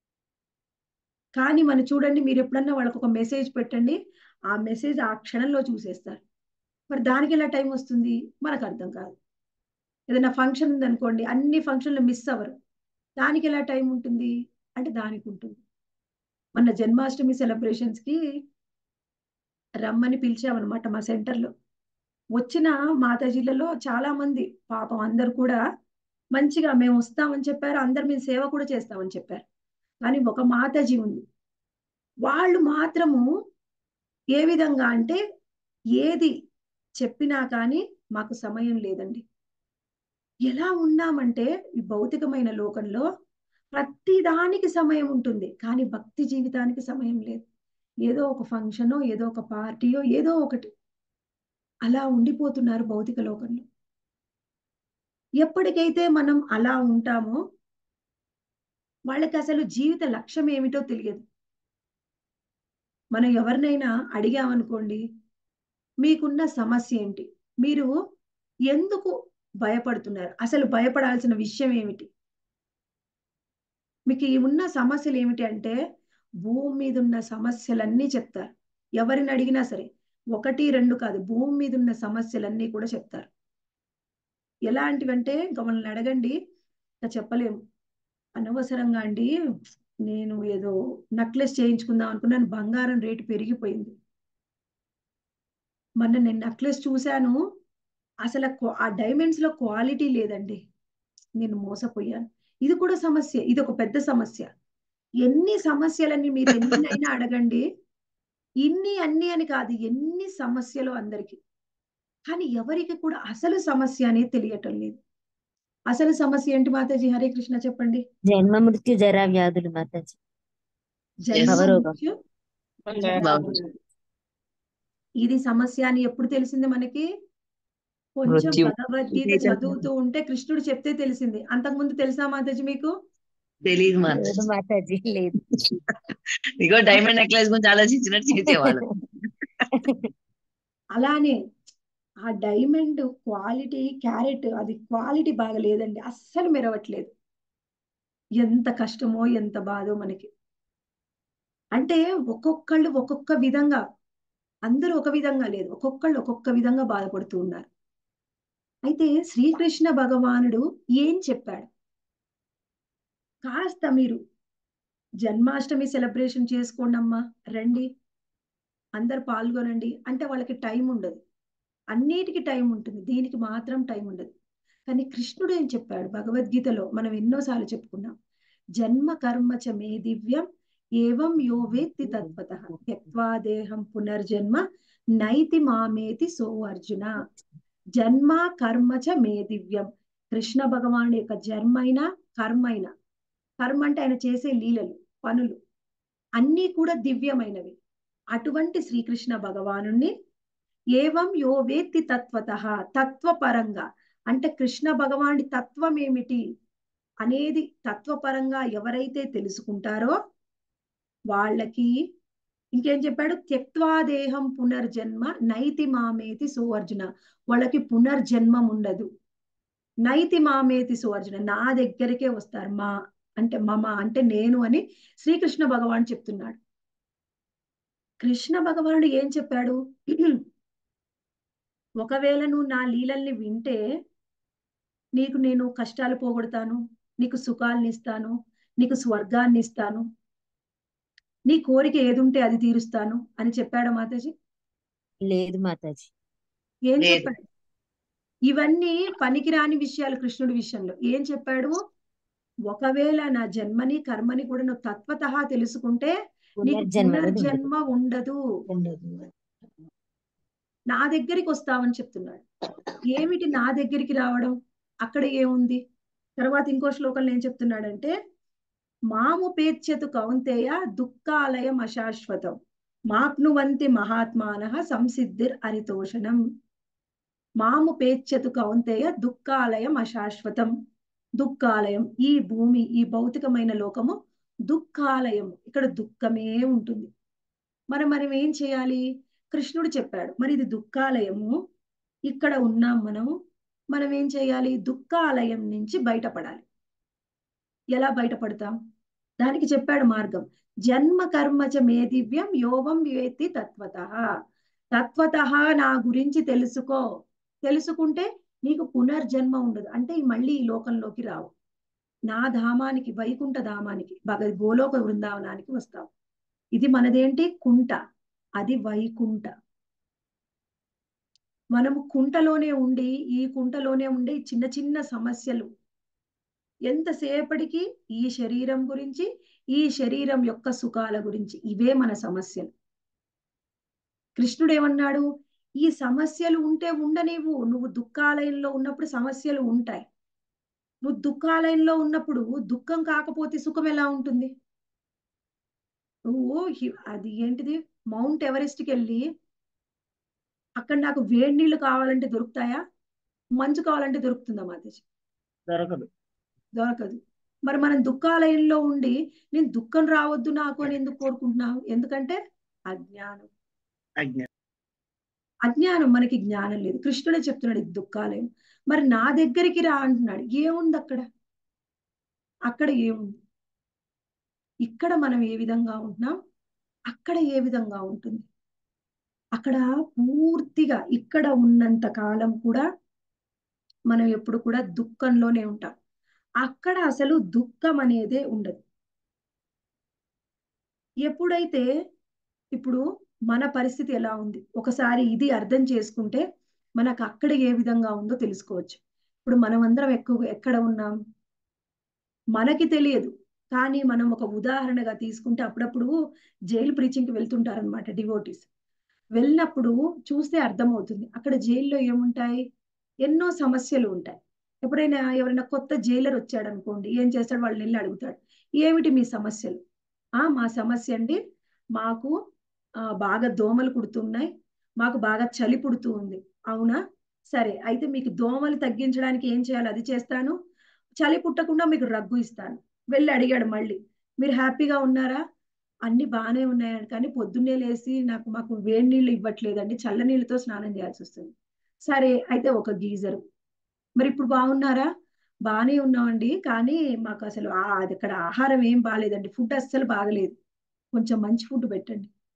కానీ మనం చూడండి మీరు ఎప్పుడన్నా వాళ్ళకి ఒక మెసేజ్ పెట్టండి ఆ మెసేజ్ ఆ క్షణంలో చూసేస్తారు మరి దానికి ఎలా టైం వస్తుంది మనకు అర్థం కాదు ఏదైనా ఫంక్షన్ ఉందనుకోండి అన్ని ఫంక్షన్లు మిస్ అవ్వరు దానికి ఎలా టైం ఉంటుంది అంటే దానికి ఉంటుంది మన జన్మాష్టమి సెలబ్రేషన్స్ కి రమ్మని పిలిచామన్నమాట మా సెంటర్లో వచ్చిన మాతాజీలలో చాలా మంది పాపం అందరు కూడా మంచిగా మేము వస్తామని చెప్పారు అందరు మేము సేవ కూడా చేస్తామని చెప్పారు కానీ ఒక మాతాజీ ఉంది వాళ్ళు మాత్రము ఏ విధంగా అంటే ఏది చెప్పినా కానీ మాకు సమయం లేదండి ఎలా ఉన్నామంటే ఈ భౌతికమైన లోకంలో ప్రతి దానికి సమయం ఉంటుంది కానీ భక్తి జీవితానికి సమయం లేదు ఏదో ఒక ఫంక్షనో ఏదో ఒక పార్టీయో ఏదో ఒకటి అలా ఉండిపోతున్నారు భౌతిక లోకంలో ఎప్పటికైతే మనం అలా ఉంటామో వాళ్ళకి అసలు జీవిత లక్ష్యం ఏమిటో తెలియదు మనం ఎవరినైనా అడిగామనుకోండి మీకున్న సమస్య ఏంటి మీరు ఎందుకు భయపడుతున్నారు అసలు భయపడాల్సిన విషయం ఏమిటి మీకు ఈ ఉన్న సమస్యలు ఏమిటి అంటే భూమి మీద ఉన్న సమస్యలన్నీ చెప్తారు ఎవరిని అడిగినా సరే ఒకటి రెండు కాదు భూమి మీద ఉన్న సమస్యలన్నీ కూడా చెప్తారు ఎలాంటివంటే ఇంకా మనల్ని అడగండి ఇంకా చెప్పలేము అనవసరంగా అండి నేను ఏదో నక్లెస్ చేయించుకుందాం అనుకున్నాను బంగారం రేటు పెరిగిపోయింది మొన్న నేను నక్లెస్ చూశాను అసలు ఆ డైమండ్స్ లో క్వాలిటీ లేదండి నేను మోసపోయాను ఇది కూడా సమస్య ఇది ఒక పెద్ద సమస్య ఎన్ని సమస్యలన్నీ మీరు ఎన్నైనా అడగండి ఇన్ని అన్ని అని కాదు ఎన్ని సమస్యలు అందరికి కానీ ఎవరికి కూడా అసలు సమస్య అనేది తెలియటం లేదు అసలు సమస్య ఏంటి మాతాజీ హరే కృష్ణ చెప్పండి జన్మ మృత్యు జరా వ్యాధులు మాతాజీ జన్మ భవరోగం. మృత్యు బాగుంది. ఇది సమస్య అని ఎప్పుడు తెలిసింది మనకి కొంచెం మృత్యు. భగవద్గీత నిజం. చదువుతూ ఉంటే కృష్ణుడు చెప్తే తెలిసింది అంతకుముందు తెలుసా మాతాజీ మీకు తెలీదు మా లేదు మాతాజీ లేదు ఇగో డైమండ్ నెక్లెస్ గురించి ఆలోచించినట్టు చేసేవాళ్ళు అలానే ఆ డైమండ్ క్వాలిటీ క్యారెట్ అది క్వాలిటీ బాగా లేదండి అస్సలు మెరవట్లేదు ఎంత కష్టమో ఎంత బాధో మనకి అంటే ఒక్కొక్కళ్ళు ఒక్కొక్క విధంగా అందరూ ఒక విధంగా లేదు ఒక్కొక్కళ్ళు ఒక్కొక్క విధంగా బాధపడుతూ ఉన్నారు అయితే శ్రీకృష్ణ భగవానుడు ఏం చెప్పాడు కాస్త మీరు జన్మాష్టమి సెలబ్రేషన్ చేసుకోండి అమ్మా రండి అందరు పాల్గొనండి అంటే వాళ్ళకి టైం ఉండదు అన్నిటికీ టైం ఉంటుంది దీనికి మాత్రం టైం ఉండదు కానీ కృష్ణుడు ఏం చెప్పాడు భగవద్గీతలో మనం ఎన్నోసార్లు చెప్పుకున్నాం జన్మ కర్మ చ మే దివ్యం ఏవం యో వేత్తి తత్వత త్యక్వా దేహం పునర్జన్మ నైతి మామేతి సో అర్జున జన్మ కర్మ చ మే దివ్యం కృష్ణ భగవానుడి యొక్క జన్మైనా కర్మైన కర్మ అంటే ఆయన చేసే లీలలు పనులు అన్నీ కూడా దివ్యమైనవి అటువంటి శ్రీకృష్ణ భగవానుణ్ణి ఏవం యో వేత్తి తత్వత తత్వపరంగా అంటే కృష్ణ భగవానుడి తత్వం ఏమిటి అనేది తత్వపరంగా ఎవరైతే తెలుసుకుంటారో వాళ్ళకి ఇంకేం చెప్పాడు త్యక్వా దేహం పునర్జన్మ నైతి మామేతి సువర్జున వాళ్ళకి పునర్జన్మం ఉండదు నైతి మామేతి సువర్జున నా దగ్గరికే వస్తారు మా అంటే మమ అంటే నేను అని శ్రీకృష్ణ భగవాన్ చెప్తున్నాడు కృష్ణ భగవానుడు ఏం చెప్పాడు ఒకవేళ నువ్వు నా లీలల్ని వింటే నీకు నేను కష్టాలు పోగొడతాను నీకు సుఖాలను ఇస్తాను నీకు స్వర్గాన్ని ఇస్తాను నీ కోరిక ఏదుంటే అది తీరుస్తాను అని చెప్పాడా మాతాజీ లేదు మాతాజీ ఏం లేదు. చెప్పాడు ఇవన్నీ పనికిరాని విషయాలు కృష్ణుడి విషయంలో ఏం చెప్పాడు ఒకవేళ నా జన్మని కర్మని కూడా నువ్వు తత్వత తెలుసుకుంటే నీకు పునర్జన్మ అనేది ఉండదు. పునర్జన్మ ఉండదు నా దగ్గరికి వస్తావని చెప్తున్నాడు ఏమిటి నా దగ్గరికి రావడం అక్కడ ఏముంది తర్వాత ఇంకో శ్లోకంలో ఏం చెప్తున్నాడంటే మాము పేర్చెతు కౌంతేయ దుఃఖాలయం అశాశ్వతం మాప్నువంతి మహాత్మాన సంసిద్ధిర్ అరితోషణం మాము పేర్చెతు కౌంతేయ దుఃఖాలయం అశాశ్వతం దుఃఖాలయం ఈ భూమి ఈ భౌతికమైన లోకము దుఃఖాలయం ఇక్కడ దుఃఖమే ఉంటుంది మరి మనం ఏం చేయాలి కృష్ణుడు చెప్పాడు మరి ఇది దుఃఖాలయము ఇక్కడ ఉన్నాం మనం మనం ఏం చేయాలి దుఃఖాలయం నుంచి బయటపడాలి ఎలా బయటపడతాం దానికి చెప్పాడు మార్గం జన్మ కర్మచ మే దివ్యం యోగం వేత్తి తత్వత తత్వత నా గురించి తెలుసుకో తెలుసుకుంటే నీకు పునర్జన్మ ఉండదు అంటే ఈ మళ్ళీ ఈ లోకంలోకి రావు నా ధామానికి వైకుంఠ ధామానికి భగ గోలోక బృందావనానికి వస్తావు ఇది మనదేంటి కుంట అది వైకుంఠ మనము కుంటలోనే ఉండి ఈ కుంటలోనే ఉండే ఈ చిన్న చిన్న సమస్యలు ఎంతసేపటికి ఈ శరీరం గురించి ఈ శరీరం యొక్క సుఖాల గురించి ఇవే మన సమస్యలు కృష్ణుడు ఏమన్నాడు ఈ సమస్యలు ఉంటే ఉండనివ్వు నువ్వు దుఃఖాలయంలో ఉన్నప్పుడు సమస్యలు ఉంటాయి నువ్వు దుఃఖాలయంలో ఉన్నప్పుడు దుఃఖం కాకపోతే సుఖం ఎలా ఉంటుంది నువ్వు హి- అది ఏంటిది మౌంట్ ఎవరెస్ట్కి వెళ్ళి అక్కడ నాకు వేడి నీళ్లు కావాలంటే దొరుకుతాయా మంచు కావాలంటే దొరుకుతుందా మాతాజీ దొరకదు దొరకదు మరి మనం దుఃఖాలయంలో ఉండి నేను దుఃఖం రావద్దు నాకు అని ఎందుకు కోరుకుంటున్నావు ఎందుకంటే అజ్ఞానం అజ్ఞానం అజ్ఞానం మనకి జ్ఞానం లేదు కృష్ణుడే చెప్తున్నాడు ఇది దుఃఖాలయం మరి నా దగ్గరికి రా అంటున్నాడు ఏముంది అక్కడ అక్కడ ఏముంది ఇక్కడ మనం ఏ విధంగా ఉంటున్నాం అక్కడ ఏ విధంగా ఉంటుంది అక్కడ పూర్తిగా ఇక్కడ ఉన్నంత కాలం కూడా మనం ఎప్పుడు కూడా దుఃఖంలోనే ఉంటాం అక్కడ అసలు దుఃఖం అనేదే ఉండదు ఎప్పుడైతే ఇప్పుడు మన పరిస్థితి ఎలా ఉంది ఒకసారి ఇది అర్థం చేసుకుంటే మనకు అక్కడ ఏ విధంగా ఉందో తెలుసుకోవచ్చు ఇప్పుడు మనం అందరం ఎక్కువ ఎక్కడ ఉన్నాం మనకి తెలియదు కానీ మనం ఒక ఉదాహరణగా తీసుకుంటే అప్పుడప్పుడు జైలు ప్రీచింగ్కి వెళ్తుంటారనమాట డివోటీస్ వెళ్ళినప్పుడు చూస్తే అర్థమవుతుంది అక్కడ జైల్లో ఏముంటాయి ఎన్నో సమస్యలు ఉంటాయి ఎప్పుడైనా ఎవరైనా కొత్త జైలర్ వచ్చాడు అనుకోండి ఏం చేస్తాడు వాళ్ళు వెళ్ళి అడుగుతాడు ఏమిటి మీ సమస్యలు ఆ మా సమస్య అండి మాకు ఆ, బాగా దోమలు కుడుతున్నాయి మాకు బాగా చలి పుడుతూ ఉంది అవునా సరే అయితే మీకు దోమలు తగ్గించడానికి ఏం చేయాలి అది చేస్తాను చలి పుట్టకుండా మీకు రగ్గు ఇస్తాను వెళ్ళి అడిగాడు మళ్ళీ మీరు హ్యాపీగా ఉన్నారా అన్ని బాగానే ఉన్నాయని కానీ పొద్దున్నే లేసి నాకు మాకు వేడి నీళ్ళు ఇవ్వట్లేదండి చల్ల నీళ్ళతో స్నానం చేయాల్సి వస్తుంది సరే అయితే ఒక గీజరు మరి ఇప్పుడు బాగున్నారా బాగానే ఉన్నామండి కానీ మాకు అసలు ఆ- అది ఇక్కడ ఆహారం ఏం బాగాలేదండి ఫుడ్ అస్సలు బాగలేదు కొంచెం మంచి ఫుడ్ పెట్టండి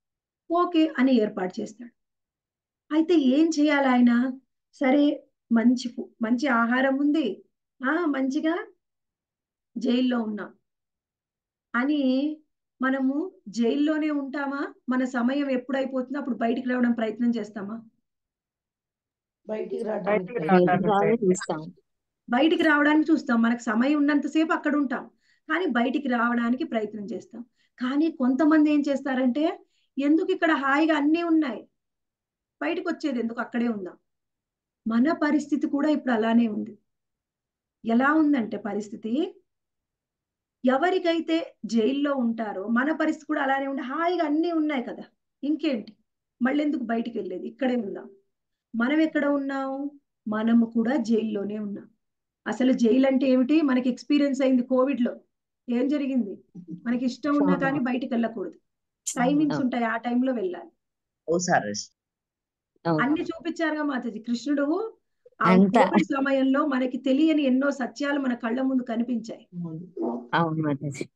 ఓకే అని ఏర్పాటు చేస్తాడు అయితే ఏం చేయాలి ఆయన సరే మంచి ఫు- మంచి ఆహారం ఉంది ఆ మంచిగా జైల్లో ఉన్నాం అని మనము జైల్లోనే ఉంటామా మన సమయం ఎప్పుడైపోతుందో అప్పుడు బయటికి రావడం ప్రయత్నం చేస్తామా బయటికి రావడానికి బయటికి ప్రయత్నం రావడానికి రావాలని ప్రయత్నం చూస్తాం బయటికి రావడానికి చూస్తాం మనకు సమయం ఉన్నంతసేపు అక్కడ ఉంటాం కానీ బయటికి రావడానికి ప్రయత్నం చేస్తాం కానీ కొంతమంది ఏం చేస్తారంటే ఎందుకు ఇక్కడ హాయిగా అన్నీ ఉన్నాయి బయటకు వచ్చేది ఎందుకు అక్కడే ఉందాం మన పరిస్థితి కూడా ఇప్పుడు అలానే ఉంది ఎలా ఉందంటే పరిస్థితి ఎవరికైతే జైల్లో ఉంటారో మన పరిస్థితి కూడా అలానే ఉంది హాయిగా అన్నీ ఉన్నాయి కదా ఇంకేంటి మళ్ళీ ఎందుకు బయటికి వెళ్ళేది ఇక్కడే ఉందాం మనం ఎక్కడ ఉన్నాం మనము కూడా జైల్లోనే ఉన్నాం అసలు జైలు అంటే ఏమిటి మనకి ఎక్స్పీరియన్స్ అయింది కోవిడ్ లో ఏం జరిగింది మనకి ఇష్టం ఉన్నా కానీ బయటికి వెళ్ళకూడదు టైమింగ్స్ ఉంటాయి ఆ టైంలో వెళ్ళాలి ఓసారి అన్ని చూపించారుగా మాతాజీ కృష్ణుడు ఆ అంతా. కోవిడ్ సమయంలో మనకి తెలియని ఎన్నో సత్యాలు మన కళ్ళ ముందు కనిపించాయి అవును మాతాజీ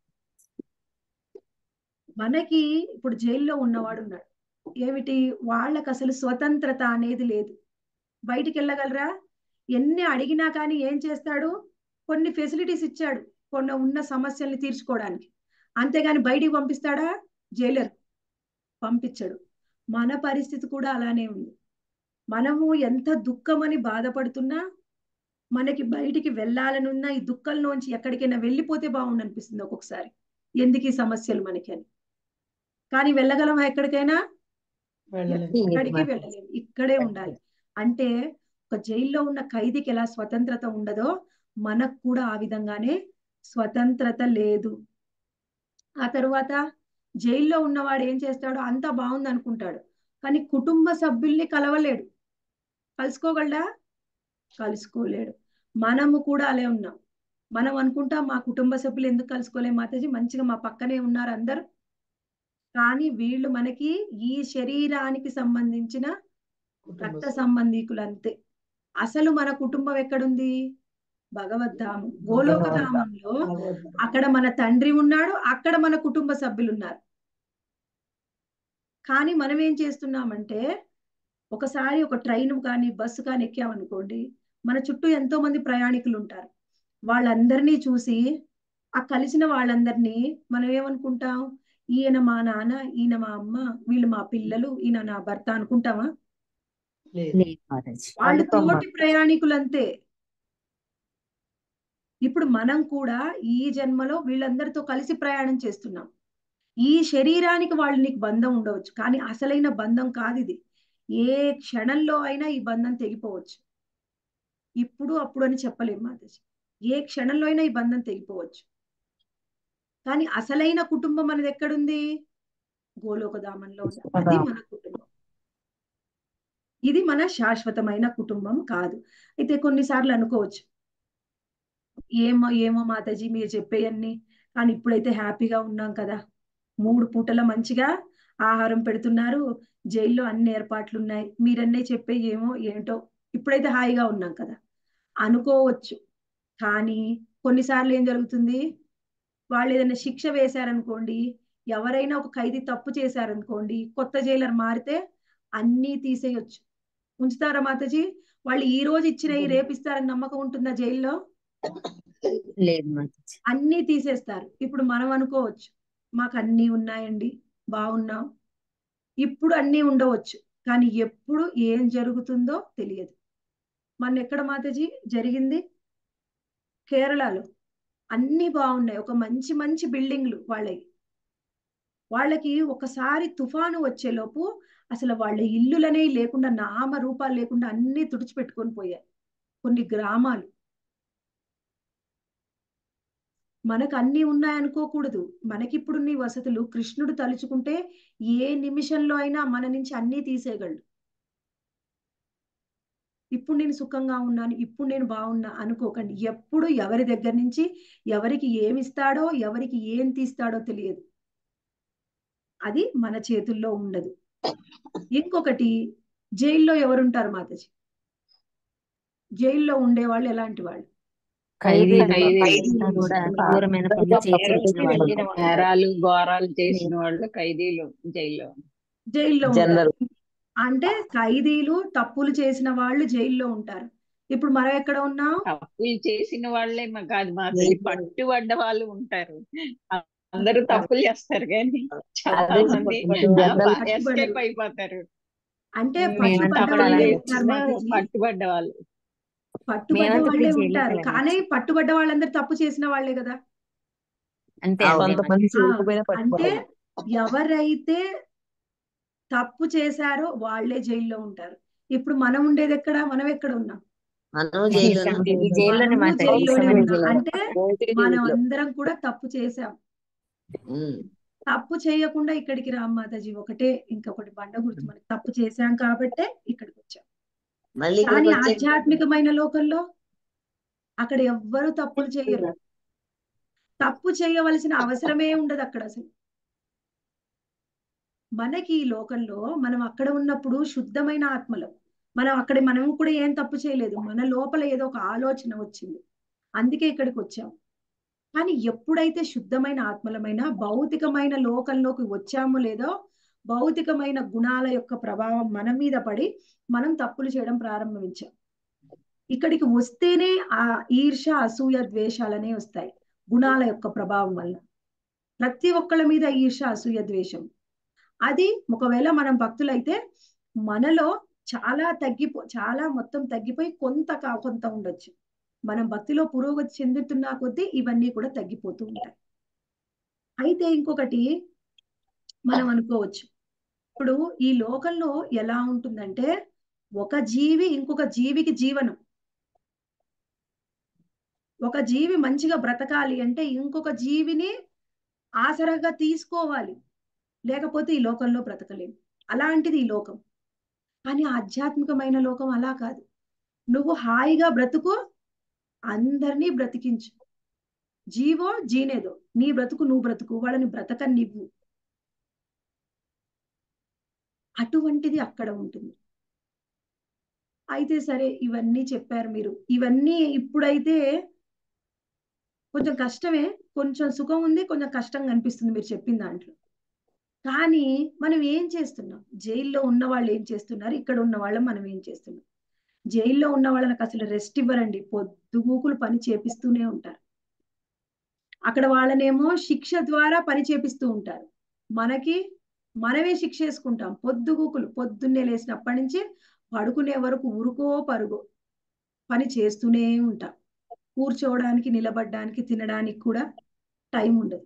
మనకి ఇప్పుడు జైల్లో ఉన్నవాడు ఉన్నాడు ఏమిటి వాళ్ళకి అసలు స్వతంత్రత అనేది లేదు బయటికి వెళ్ళగలరా ఎన్ని అడిగినా కానీ ఏం చేస్తాడు కొన్ని ఫెసిలిటీస్ ఇచ్చాడు కొన్ని ఉన్న సమస్యల్ని తీర్చుకోవడానికి అంతేగాని బయటికి పంపిస్తాడా జైలర్ పంపించడు మన పరిస్థితి కూడా అలానే ఉంది మనము ఎంత దుఃఖమని బాధపడుతున్నా మనకి బయటికి వెళ్ళాలనున్నా ఈ దుఃఖంలోంచి ఎక్కడికైనా వెళ్ళిపోతే బాగుండు అనిపిస్తుంది ఒక్కొక్కసారి ఎందుకు ఈ సమస్యలు మనకి అని కానీ వెళ్ళగలమా ఎక్కడికైనా వెళ్ళలేదు ఎక్కడికి మాతాజీ. వెళ్ళలేము ఇక్కడే ఉండాలి అంటే ఒక జైల్లో ఉన్న ఖైదీకి ఎలా స్వతంత్రత ఉండదో మనకు కూడా ఆ విధంగానే స్వతంత్రత లేదు ఆ తరువాత జైల్లో ఉన్నవాడు ఏం చేస్తాడు అంతా బాగుంది అనుకుంటాడు కానీ కుటుంబ సభ్యుల్ని కలవలేడు కలుసుకోగలడా కలుసుకోలేడు మనము కూడా అలే ఉన్నాం మనం అనుకుంటాం మా కుటుంబ సభ్యులు ఎందుకు కలుసుకోలేం మాతాజీ మంచిగా మా పక్కనే ఉన్నారు అందరు కానీ వీళ్ళు మనకి ఈ శరీరానికి సంబంధించిన కుటుంబ రక్త సంబంధీకులు అంతే అసలు మన కుటుంబం ఎక్కడుంది భగవద్ధామం గోలోకధామంలో భగవద్గీత. అక్కడ మన తండ్రి ఉన్నాడు అక్కడ మన కుటుంబ సభ్యులు ఉన్నారు కానీ మనం ఏం చేస్తున్నామంటే ఒకసారి ఒక ట్రైన్ కానీ బస్సు కానీ ఎక్కామనుకోండి మన చుట్టూ ఎంతో మంది ప్రయాణికులు ఉంటారు వాళ్ళందరినీ చూసి ఆ కలిసిన వాళ్ళందరినీ మనం ఏమనుకుంటాం ఈయన మా నాన్న ఈయన మా అమ్మ వీళ్ళు మా పిల్లలు ఈయన నా భర్త అనుకుంటామా లేదు లేదు మాతాజీ వాళ్ళు వాళ్ళతో తోటి ప్రయాణికులంతే ఇప్పుడు మనం కూడా ఈ జన్మలో వీళ్ళందరితో కలిసి ప్రయాణం చేస్తున్నాం ఈ శరీరానికి వాళ్ళు నీకు బంధం ఉండవచ్చు కానీ అసలైన బంధం కాదు ఇది ఏ క్షణంలో అయినా ఈ బంధం తెగిపోవచ్చు ఇప్పుడు అప్పుడు అని చెప్పలేము మాతాజీ ఏ క్షణంలో అయినా ఈ బంధం తెగిపోవచ్చు కానీ అసలైన కుటుంబం అనేది ఎక్కడుంది గోలోకధామంలో ఉంది అది మన కుటుంబం ఇది మన శాశ్వతమైన కుటుంబం కాదు అయితే కొన్నిసార్లు అనుకోవచ్చు ఏమో ఏమో మాతాజీ మీరు చెప్పేయన్ని కానీ ఇప్పుడైతే హ్యాపీగా ఉన్నాం కదా మూడు పూటల మంచిగా ఆహారం పెడుతున్నారు జైల్లో అన్ని ఏర్పాట్లు ఉన్నాయి మీరన్నీ చెప్పే ఏమో ఏంటో ఇప్పుడైతే హాయిగా ఉన్నాం కదా అనుకోవచ్చు కానీ కొన్నిసార్లు ఏం జరుగుతుంది వాళ్ళు ఏదైనా శిక్ష వేశారనుకోండి ఎవరైనా ఒక ఖైదీ తప్పు చేశారనుకోండి కొత్త జైలర్ మారితే అన్నీ తీసేయొచ్చు ఉంచుతారా మాతాజీ వాళ్ళు ఈ రోజు ఇచ్చినవి రేపు ఇస్తారని నమ్మకం ఉంటుందా జైల్లో లేదు మాతాజీ అన్నీ తీసేస్తారు ఇప్పుడు మనం అనుకోవచ్చు మాకు అన్నీ ఉన్నాయండి బాగున్నాం ఇప్పుడు అన్నీ ఉండవచ్చు కానీ ఎప్పుడు ఏం జరుగుతుందో తెలియదు మన ఎక్కడ మాతాజీ జరిగింది కేరళలో అన్నీ బాగున్నాయి ఒక మంచి మంచి బిల్డింగ్లు వాళ్ళవి వాళ్ళకి ఒకసారి తుఫాను వచ్చేలోపు అసలు వాళ్ళ ఇల్లులనే లేకుండా నామ రూపాలు లేకుండా అన్ని తుడిచిపెట్టుకొని పోయాయి కొన్ని గ్రామాలు మనకు అన్ని ఉన్నాయనుకోకూడదు మనకిప్పుడున్న ఈ వసతులు కృష్ణుడు తలుచుకుంటే ఏ నిమిషంలో అయినా మన నుంచి అన్నీ తీసేయగలడు ఇప్పుడు నేను సుఖంగా ఉన్నాను ఇప్పుడు నేను బాగున్నా అనుకోకండి ఎప్పుడు ఎవరి దగ్గర నుంచి ఎవరికి ఏమి ఇస్తాడో ఎవరికి ఏం తీస్తాడో తెలియదు అది మన చేతుల్లో ఉండదు ఇంకొకటి జైల్లో ఎవరుంటారు మాతాజీ జైల్లో ఉండేవాళ్ళు ఎలాంటి వాళ్ళు ఖైదీలు ఖైదీలు. అంతా కూడా ఘోరమైన పనులు చేసి వచ్చిన వాళ్ళు నేరాలు ఘోరాలు చేసిన వాళ్ళు ఖైదీలు జైల్లో జైల్లో జనరల్ ఉంటారు అంటే ఖైదీలు తప్పులు చేసిన వాళ్ళు జైల్లో ఉంటారు ఇప్పుడు మనం ఎక్కడ ఉన్నాం తప్పులు చేసిన వాళ్ళే మా కాదు మా తల్లి పట్టుబడ్డ వాళ్ళు ఉంటారు అందరూ తప్పులు చేస్తారు కానీ చాలా అదే మంది జనరల్ ఎస్కేప్ అయిపోతారు అంటే మేమంతా పట్టుబడ్డ కూడా వాళ్ళే అలాగే ఉంటారు చేసిన మాతాజీ పట్టుబడ్డ వాళ్ళు పట్టుబడ్డ మేమంతా వాళ్ళే ఇప్పుడు జైల్లోకి ఉంటారు వెళ్ళాము. కానీ పట్టుబడ్డ వాళ్ళందరూ తప్పు చేసిన వాళ్ళే కదా అంతే అంతే కొంతమంది ఆ, చేయకపోయినా అంటే పట్టుకోవాలి ఎవరైతే తప్పు చేశారో వాళ్ళే జైల్లో ఉంటారు ఇప్పుడు మనం ఉండేది ఎక్కడ మనం ఎక్కడ ఉన్నాం మనం ఈ జైల్లోనే సం- ఈ జైల్లోనే మనము మాట్లాడి జైల్లోనే సమయం ఉన్నాం జైల్లో అంటే భౌతిక మనం జైల్లో అందరం కూడా తప్పు చేశాం ఉమ్. తప్పు చేయకుండా ఇక్కడికి రామ్ మాతాజీ ఒకటే ఇంకొకటి బండ గుర్తు మనకి తప్పు చేశాం కాబట్టే ఇక్కడికి వచ్చాం మళ్ళీ కానీ ఇక్కడికి వచ్చే ఆధ్యాత్మికమైన లోకంలో అక్కడ ఎవ్వరు తప్పులు చేయరు తప్పు చేయవలసిన అవసరమే ఉండదు అక్కడ అసలు మనకి ఈ లోకంలో మనం అక్కడ ఉన్నప్పుడు శుద్ధమైన ఆత్మలం మనం అక్కడ మనం కూడా ఏం తప్పు చేయలేదు మన లోపల ఏదో ఒక ఆలోచన వచ్చింది అందుకే ఇక్కడికి వచ్చాం కానీ ఎప్పుడైతే శుద్ధమైన ఆత్మలమైన భౌతికమైన లోకంలోకి వచ్చామో లేదో భౌతికమైన గుణాల యొక్క ప్రభావం మన మీద పడి మనం తప్పులు చేయడం ప్రారంభించాం ఇక్కడికి వస్తేనే ఆ ఈర్ష అసూయ ద్వేషాలనే వస్తాయి గుణాల యొక్క ప్రభావం వల్ల ప్రతి ఒక్కళ్ళ మీద ఈర్ష అసూయ ద్వేషం అది ఒకవేళ మనం భక్తులైతే మనలో చాలా తగ్గిపో చాలా మొత్తం తగ్గిపోయి కొంత కా- కొంత ఉండొచ్చు మనం భక్తిలో పురోగతి చెందుతున్న కొద్దీ ఇవన్నీ కూడా తగ్గిపోతూ ఉంటాయి అయితే ఇంకొకటి మనం అనుకోవచ్చు ఇప్పుడు ఈ లోకంలో ఎలా ఉంటుందంటే ఒక జీవి ఇంకొక జీవికి జీవనం ఒక జీవి మంచిగా బ్రతకాలి అంటే ఇంకొక జీవిని ఆసరాగా తీసుకోవాలి లేకపోతే ఈ లోకంలో బ్రతకలేము అలాంటిది ఈ లోకం కానీ ఆధ్యాత్మికమైన లోకం అలా కాదు నువ్వు హాయిగా బ్రతుకు అందరినీ బ్రతికించు జీవో జీనేదో నీ బ్రతుకు నువ్వు బ్రతుకు వాళ్ళని బ్రతకనివ్వు అటువంటిది అక్కడ ఉంటుంది అయితే సరే ఇవన్నీ చెప్పారు మీరు ఇవన్నీ ఇప్పుడైతే కొంచెం కష్టమే కొంచెం సుఖం ఉంది కొంచెం కష్టంగా అనిపిస్తుంది మీరు చెప్పిన దాంట్లో కానీ మనం ఏం చేస్తున్నాం జైల్లో ఉన్న వాళ్ళు ఏం చేస్తున్నారు ఇక్కడ ఉన్న వాళ్ళం మనం ఏం చేస్తున్నాం జైల్లో ఉన్న వాళ్ళకి అసలు రెస్ట్ ఇవ్వరండి పొద్దుగూకులు పని చేపిస్తూనే ఉంటారు అక్కడ వాళ్ళనేమో శిక్ష ద్వారా పని చేపిస్తూ ఉంటారు మనకి మనమే శిక్ష వేసుకుంటాం పొద్దుగూకులు పొద్దున్నే లేచినప్పటి నుంచి పడుకునే వరకు ఉరుకో పరుగో పని చేస్తూనే ఉంటాం కూర్చోవడానికి నిలబడడానికి తినడానికి కూడా టైం ఉండదు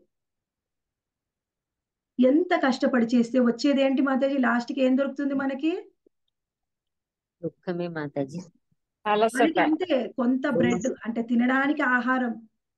ఎంత కష్టపడి చేస్తే వచ్చేది ఏంటి మాతాజీ లాస్ట్కి ఏం దొరుకుతుంది మనకి దుఃఖమే మాతాజీ మనకి అంతే కొంత బ్రెడ్ అంటే తినడానికి ఆహారం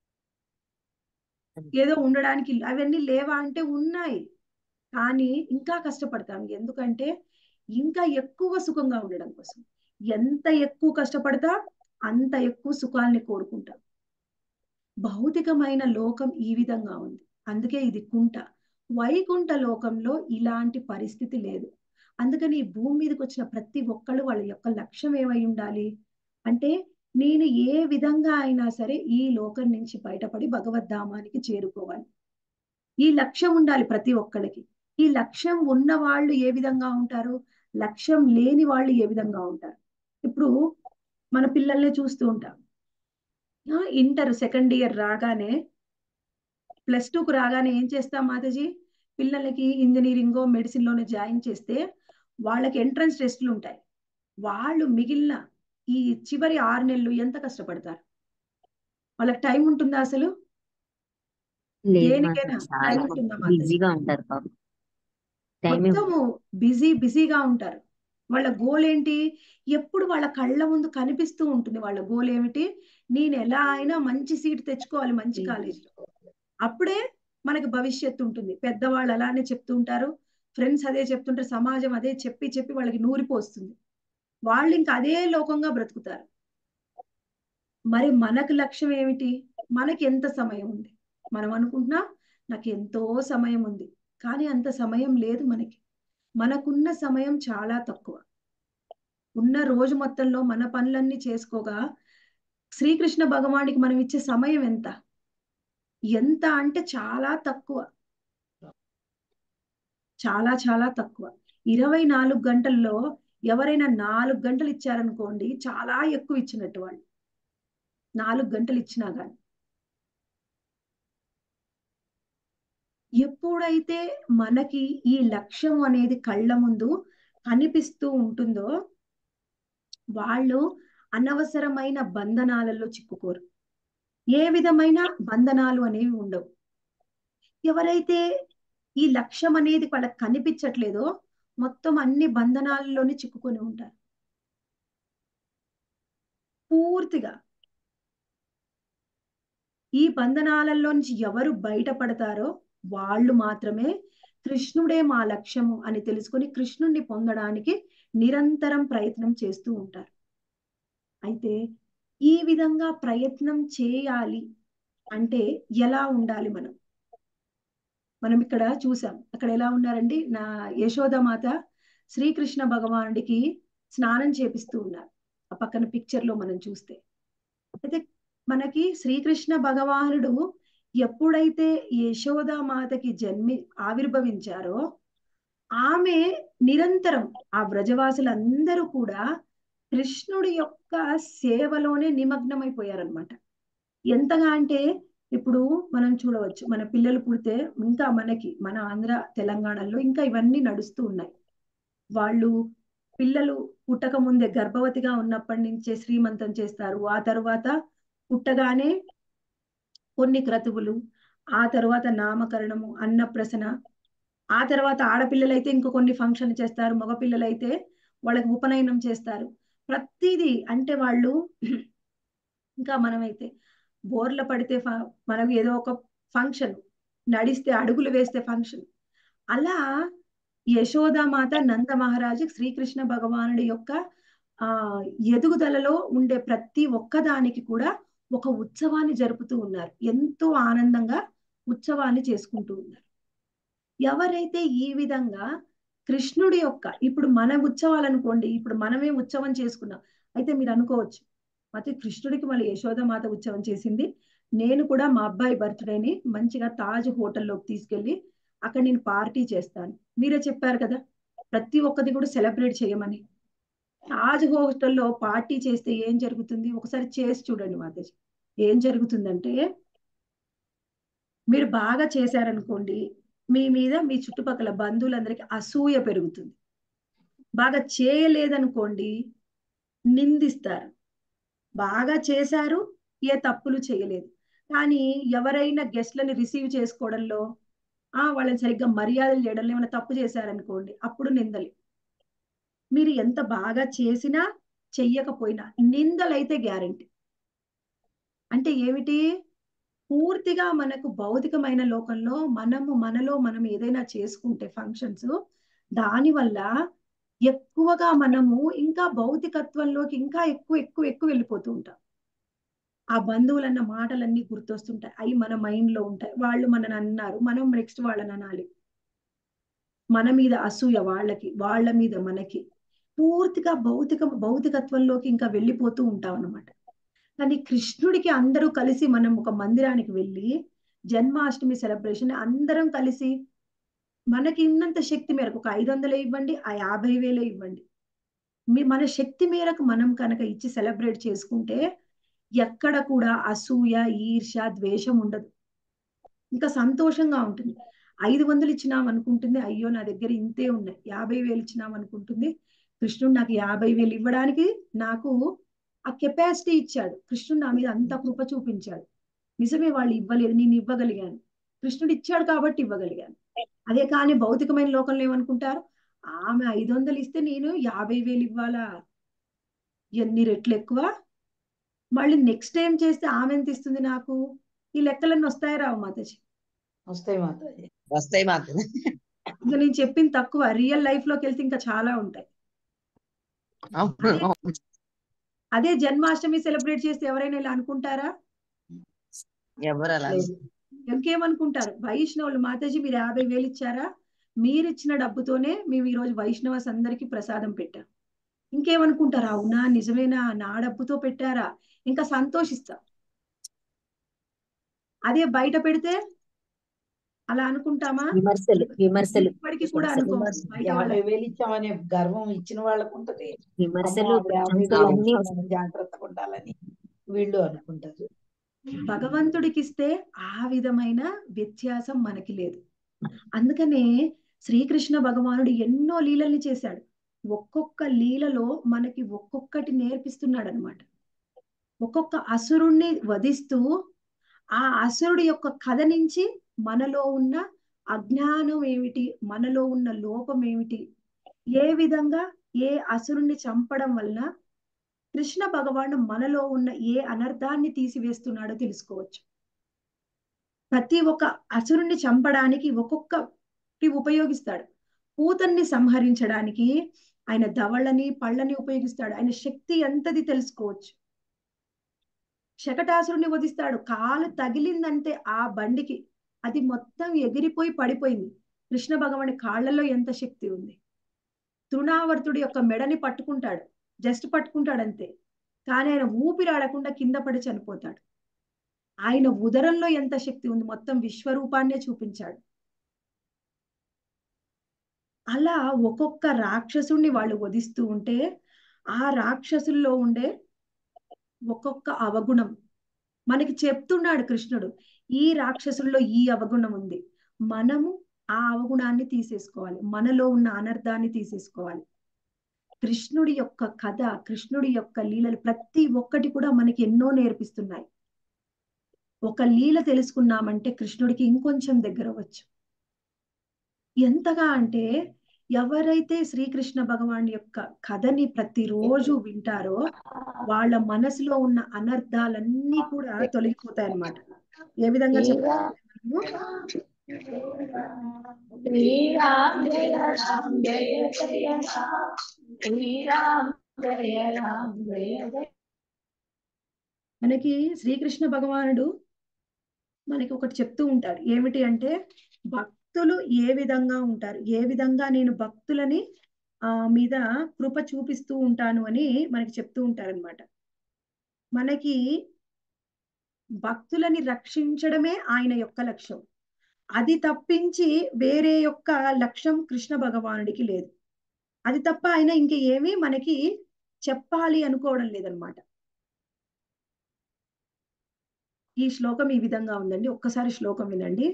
ఏదో ఉండడానికి ఇల్లు. అవన్నీ లేవా అంటే ఉన్నాయి కానీ ఇంకా కష్టపడతాం ఎందుకంటే ఇంకా ఎక్కువ సుఖంగా ఉండడం కోసం ఎంత ఎక్కువ కష్టపడతా అంత ఎక్కువ సుఖాల్ని కోరుకుంటాం భౌతికమైన లోకం ఈ విధంగా ఉంది అందుకే ఇది కుంట వైకుంఠ లోకంలో ఇలాంటి పరిస్థితి లేదు అందుకని ఈ భూమి మీదకి వచ్చిన ప్రతి ఒక్కళ్ళు వాళ్ళ యొక్క లక్ష్యం ఏమై ఉండాలి అంటే నేను ఏ విధంగా అయినా సరే ఈ లోకం నుంచి బయటపడి భగవద్ధామానికి చేరుకోవాలి ఈ లక్ష్యం ఉండాలి ప్రతి ఒక్కళ్ళకి ఈ లక్ష్యం ఉన్న వాళ్ళు ఏ విధంగా ఉంటారు లక్ష్యం లేని వాళ్ళు ఏ విధంగా ఉంటారు ఇప్పుడు మన పిల్లల్ని చూస్తూ ఉంటాం ఆ, ఇంటర్ సెకండ్ ఇయర్ రాగానే ప్లస్ టూకు రాగానే ఏం చేస్తాం మాతాజీ పిల్లలకి ఇంజనీరింగో మెడిసిన్లోనే జాయిన్ చేస్తే వాళ్ళకి ఎంట్రన్స్ టెస్ట్లు ఉంటాయి వాళ్ళు మిగిలిన ఈ చివరి ఆరు నెలలు ఎంత కష్టపడతారు వాళ్ళకి టైం ఉంటుందా అసలు లేదు దేనికైనా మాతాజీ టైం చాలా ఉంటుందా మాతాజీ బిజీగా ఉంటారు పాపం టైం మొత్తము బిజీ బిజీగా ఉంటారు వాళ్ళ గోల్ ఏంటి ఎప్పుడు వాళ్ళ కళ్ళ ముందు కనిపిస్తూ ఉంటుంది వాళ్ళ గోల్ ఏమిటి నేను ఎలా అయినా మంచి సీట్ తెచ్చుకోవాలి మంచి కాలేజీలో అప్పుడే మనకి భవిష్యత్తు ఉంటుంది పెద్దవాళ్ళు అలానే చెప్తూ ఉంటారు ఫ్రెండ్స్ అదే చెప్తుంటారు సమాజం అదే చెప్పి చెప్పి వాళ్ళకి నూరిపోస్తుంది వాళ్ళు ఇంకా అదే లోకంగా బ్రతుకుతారు మరి మనకు లక్ష్యం ఏమిటి మనకి ఎంత సమయం ఉంది మనం అనుకుంటున్నాం నాకు ఎంతో సమయం ఉంది కానీ అంత సమయం లేదు మనకి మనకున్న సమయం చాలా తక్కువ ఉన్న రోజు మొత్తంలో మన పనులన్నీ చేసుకోగా శ్రీకృష్ణ భగవానికి మనం ఇచ్చే సమయం ఎంత ఎంత అంటే చాలా తక్కువ చాలా చాలా తక్కువ ఇరవై నాలుగు గంటల్లో ఎవరైనా నాలుగు గంటలు ఇచ్చారనుకోండి చాలా ఎక్కువ ఇచ్చినట్టు వాళ్ళు నాలుగు గంటలు ఇచ్చినా కానీ ఎప్పుడైతే మనకి ఈ లక్ష్యం అనేది కళ్ళ ముందు కనిపిస్తూ ఉంటుందో వాళ్ళు అనవసరమైన బంధనాలలో చిక్కుకోరు ఏ విధమైన బంధనాలు అనేవి ఉండవు ఎవరైతే ఈ లక్ష్యం అనేది వాళ్ళకి కనిపించట్లేదో మొత్తం అన్ని బంధనాలలోనే చిక్కుకొని ఉంటారు పూర్తిగా ఈ బంధనాలలో నుంచి ఎవరు బయటపడతారో వాళ్ళు మాత్రమే కృష్ణుడే మా లక్ష్యము అని తెలుసుకొని కృష్ణుణ్ణి పొందడానికి నిరంతరం ప్రయత్నం చేస్తూ ఉంటారు అయితే ఈ విధంగా ప్రయత్నం చేయాలి అంటే ఎలా ఉండాలి మనం మనం ఇక్కడ చూసాం అక్కడ ఎలా ఉన్నారండి నా యశోదమాత శ్రీకృష్ణ భగవానుడికి స్నానం చేపిస్తూ ఉన్నారు ఆ పక్కన పిక్చర్ లో మనం చూస్తే అయితే మనకి శ్రీకృష్ణ భగవానుడు ఎప్పుడైతే యశోదామాతకి జన్మి ఆవిర్భవించారో ఆమె నిరంతరం ఆ వ్రజవాసులందరూ కూడా కృష్ణుడి యొక్క సేవలోనే నిమగ్నమైపోయారనమాట ఎంతగా అంటే ఇప్పుడు మనం చూడవచ్చు మన పిల్లలు పుడితే ఇంకా మనకి మన ఆంధ్ర తెలంగాణలో ఇంకా ఇవన్నీ నడుస్తూ ఉన్నాయి వాళ్ళు పిల్లలు పుట్టక ముందే గర్భవతిగా ఉన్నప్పటి నుంచే శ్రీమంతం చేస్తారు ఆ తర్వాత పుట్టగానే కొన్ని క్రతువులు ఆ తర్వాత నామకరణము అన్నప్రసన ఆ తర్వాత ఆడపిల్లలైతే ఇంకో కొన్ని ఫంక్షన్ చేస్తారు మగపిల్లలైతే వాళ్ళకి ఉపనయనం చేస్తారు ప్రతిదీ అంటే వాళ్ళు ఇంకా మనమైతే బోర్ల పడితే మనకు ఏదో ఒక ఫంక్షన్ నడిస్తే అడుగులు వేస్తే ఫంక్షన్ అలా యశోదామాత నంద మహారాజు శ్రీకృష్ణ భగవానుడి యొక్క ఆ ఎదుగుదలలో ఉండే ప్రతి ఒక్కదానికి కూడా ఒక ఉత్సవాన్ని జరుపుతూ ఉన్నారు ఎంతో ఆనందంగా ఉత్సవాన్ని చేసుకుంటూ ఉన్నారు ఎవరైతే ఈ విధంగా కృష్ణుడి యొక్క ఇప్పుడు మన ఉత్సవాలు అనుకోండి ఇప్పుడు మనమే ఉత్సవం చేసుకున్నాం అయితే మీరు అనుకోవచ్చు అయితే కృష్ణుడికి మళ్ళీ యశోదమాత ఉత్సవం చేసింది నేను కూడా మా అబ్బాయి బర్త్డేని మంచిగా తాజ్ హోటల్లోకి తీసుకెళ్ళి అక్కడ నేను పార్టీ చేస్తాను మీరే చెప్పారు కదా ప్రతి ఒక్కది కూడా సెలబ్రేట్ చేయమని తాజ్ హోటల్లో పార్టీ చేస్తే ఏం జరుగుతుంది ఒకసారి చేసి చూడండి మాతాజీ ఏం జరుగుతుందంటే మీరు బాగా చేశారనుకోండి మీ మీద మీ చుట్టుపక్కల బంధువులందరికీ అసూయ పెరుగుతుంది బాగా చేయలేదనుకోండి నిందిస్తారు బాగా చేశారు ఏ తప్పులు చేయలేదు కానీ ఎవరైనా గెస్ట్లని రిసీవ్ చేసుకోవడంలో ఆ వాళ్ళని సరిగ్గా మర్యాదలు చేయడంలో ఏమైనా తప్పు చేశారనుకోండి అప్పుడు నిందలు మీరు ఎంత బాగా చేసినా చెయ్యకపోయినా నిందలైతే గ్యారంటీ అంటే ఏమిటి పూర్తిగా మనకు భౌతికమైన లోకంలో మనము మనలో మనం ఏదైనా చేసుకుంటే ఫంక్షన్స్ దానివల్ల ఎక్కువగా మనము ఇంకా భౌతికత్వంలోకి ఇంకా ఎక్కువ ఎక్కువ ఎక్కువ వెళ్ళిపోతూ ఉంటాం ఆ బంధువులన్న మాటలన్నీ గుర్తొస్తుంటాయి అవి మన మైండ్ లో ఉంటాయి వాళ్ళు మనని అన్నారు మనం నెక్స్ట్ వాళ్ళని అనాలి మన మీద అసూయ వాళ్ళకి వాళ్ళ మీద మనకి పూర్తిగా భౌతిక భౌతికత్వంలోకి ఇంకా వెళ్ళిపోతూ ఉంటాం అనమాట కానీ కృష్ణుడికి అందరూ కలిసి మనం ఒక మందిరానికి వెళ్ళి జన్మాష్టమి సెలబ్రేషన్ అందరం కలిసి మనకి ఉన్నంత శక్తి మేరకు ఒక ఐదు వందలే ఇవ్వండి ఆ యాభై వేలే ఇవ్వండి మీ మన శక్తి మేరకు మనం కనుక ఇచ్చి సెలబ్రేట్ చేసుకుంటే ఎక్కడ కూడా అసూయ ఈర్ష ద్వేషం ఉండదు ఇంకా సంతోషంగా ఉంటుంది ఐదు వందలు ఇచ్చినాం అనుకుంటుంది అయ్యో నా దగ్గర ఇంతే ఉన్నాయి యాభై వేలు ఇచ్చినాం అనుకుంటుంది కృష్ణుడు నాకు యాభై వేలు ఇవ్వడానికి నాకు ఆ కెపాసిటీ ఇచ్చాడు కృష్ణుడు నా మీద అంత కృప చూపించాడు నిజమే వాళ్ళు ఇవ్వలేదు నేను ఇవ్వగలిగాను కృష్ణుడు ఇచ్చాడు కాబట్టి ఇవ్వగలిగాను అదే కానీ భౌతికమైన లోకంలో ఏమనుకుంటారు ఆమె ఐదు వందలు ఇస్తే నేను యాభై వేలు ఇవ్వాలా ఎన్ని రెట్లు ఎక్కువ మళ్ళీ నెక్స్ట్ టైం చేస్తే ఆమె ఎంత ఇస్తుంది నాకు ఈ లెక్కలన్నీ వస్తాయి రావు మాతాజీ వస్తాయి మాతాజీ వస్తాయి మాకు ఇంకా నేను చెప్పింది తక్కువ రియల్ లైఫ్ లోకి వెళ్తే ఇంకా చాలా ఉంటాయి అవును అవును. అదే జన్మాష్టమి సెలబ్రేట్ చేస్తే ఎవరైనా ఇలా అనుకుంటారా ఎవరు అలా లేదు. ఇంకేమనుకుంటారు వైష్ణవులు మాతాజీ మీరు యాభై వేలు ఇచ్చారా మీరు ఇచ్చిన డబ్బుతోనే మేము ఈ రోజు వైష్ణవస్ అందరికి ప్రసాదం పెట్టాం ఇంకేమనుకుంటారా అవునా నిజమేనా నా డబ్బుతో పెట్టారా ఇంకా సంతోషిస్తాం అదే బయట పెడితే అలా అనుకుంటామా విమర్శలు విమర్శలు ఇప్పటికి కూడా విమర్శలు. అనుకోం విమర్శ. బయట యాభై వాళ్ళకి వేలు ఇచ్చామనే గర్వం ఇచ్చిన వాళ్ళకు ఉంటది విమర్శలు అమ్మో, ఆవిడ యాభై ప్రశంసలు వేలు అన్ని ఇచ్చింది, వస్తాయి మనం జాగ్రత్తగా ఉండాలని వీళ్ళు అనుకుంటారు భగవంతుడికి ఇస్తే ఆ విధమైన వ్యత్యాసం మనకి లేదు అందుకనే శ్రీకృష్ణ భగవానుడు ఎన్నో లీలల్ని చేశాడు ఒక్కొక్క లీలలో మనకి ఒక్కొక్కటి నేర్పిస్తున్నాడు అనమాట ఒక్కొక్క అసురుణ్ణి వధిస్తూ ఆ అసురుడి యొక్క కథ నుంచి మనలో ఉన్న అజ్ఞానం ఏమిటి మనలో ఉన్న లోపం ఏమిటి ఏ విధంగా ఏ అసురుణ్ణి చంపడం వలన కృష్ణ భగవానుడు మనలో ఉన్న ఏ అనర్థాన్ని తీసివేస్తున్నాడో తెలుసుకోవచ్చు ప్రతి ఒక్క అసురుణ్ణి చంపడానికి ఒక్కొక్కటి ఉపయోగిస్తాడు పూతన్ని సంహరించడానికి ఆయన దవళ్ళని పళ్ళని ఉపయోగిస్తాడు ఆయన శక్తి ఎంతది తెలుసుకోవచ్చు శకటాసురుని వధిస్తాడు కాలు తగిలిందంటే ఆ బండికి అది మొత్తం ఎగిరిపోయి పడిపోయింది కృష్ణ భగవాని కాళ్ళలో ఎంత శక్తి ఉంది తృణావర్తుడి యొక్క మెడని పట్టుకుంటాడు జస్ట్ పట్టుకుంటాడు అంతే కానీ ఆయన ఊపిరాడకుండా కింద పడి చనిపోతాడు ఆయన ఉదరంలో ఎంత శక్తి ఉంది మొత్తం విశ్వరూపాన్నే చూపించాడు అలా ఒక్కొక్క రాక్షసుణ్ణి వాళ్ళు వధిస్తూ ఉంటే ఆ రాక్షసుల్లో ఉండే ఒక్కొక్క అవగుణం మనకి చెప్తున్నాడు కృష్ణుడు ఈ రాక్షసుల్లో ఈ అవగుణం ఉంది మనము ఆ అవగుణాన్ని తీసేసుకోవాలి మనలో ఉన్న అనర్థాన్ని తీసేసుకోవాలి కృష్ణుడి యొక్క కథ కృష్ణుడి యొక్క లీలలు ప్రతి ఒక్కటి కూడా మనకి ఎన్నో నేర్పిస్తున్నాయి ఒక లీల తెలుసుకున్నామంటే కృష్ణుడికి ఇంకొంచెం దగ్గర అవ్వచ్చు ఎంతగా అంటే ఎవరైతే శ్రీకృష్ణ భగవాన్ యొక్క కథని ప్రతిరోజు వింటారో వాళ్ళ మనసులో ఉన్న అనర్థాలన్నీ కూడా తొలగిపోతాయి అన్నమాట ఏ విధంగా చెప్పాలి శ్రీరామ్ జయ రామ్ జయ జయ రామ్ శ్రీరామ్ జయ రామ్ జయ జయ మనకి శ్రీకృష్ణ భగవానుడు మనకి ఒకటి చెప్తూ ఉంటాడు ఏమిటి అంటే భక్తులు ఏ విధంగా ఉంటారు ఏ విధంగా నేను భక్తులని ఆ మీద కృప చూపిస్తూ ఉంటాను అని మనకి చెప్తూ ఉంటారనమాట మనకి భక్తులని రక్షించడమే ఆయన యొక్క లక్ష్యం అది తప్పించి వేరే యొక్క లక్ష్యం కృష్ణ భగవానుడికి లేదు అది తప్ప ఆయన ఇంక ఏమీ మనకి చెప్పాలి అనుకోవడం లేదనమాట ఈ శ్లోకం ఈ విధంగా ఉందండి ఒక్కసారి శ్లోకం వినండి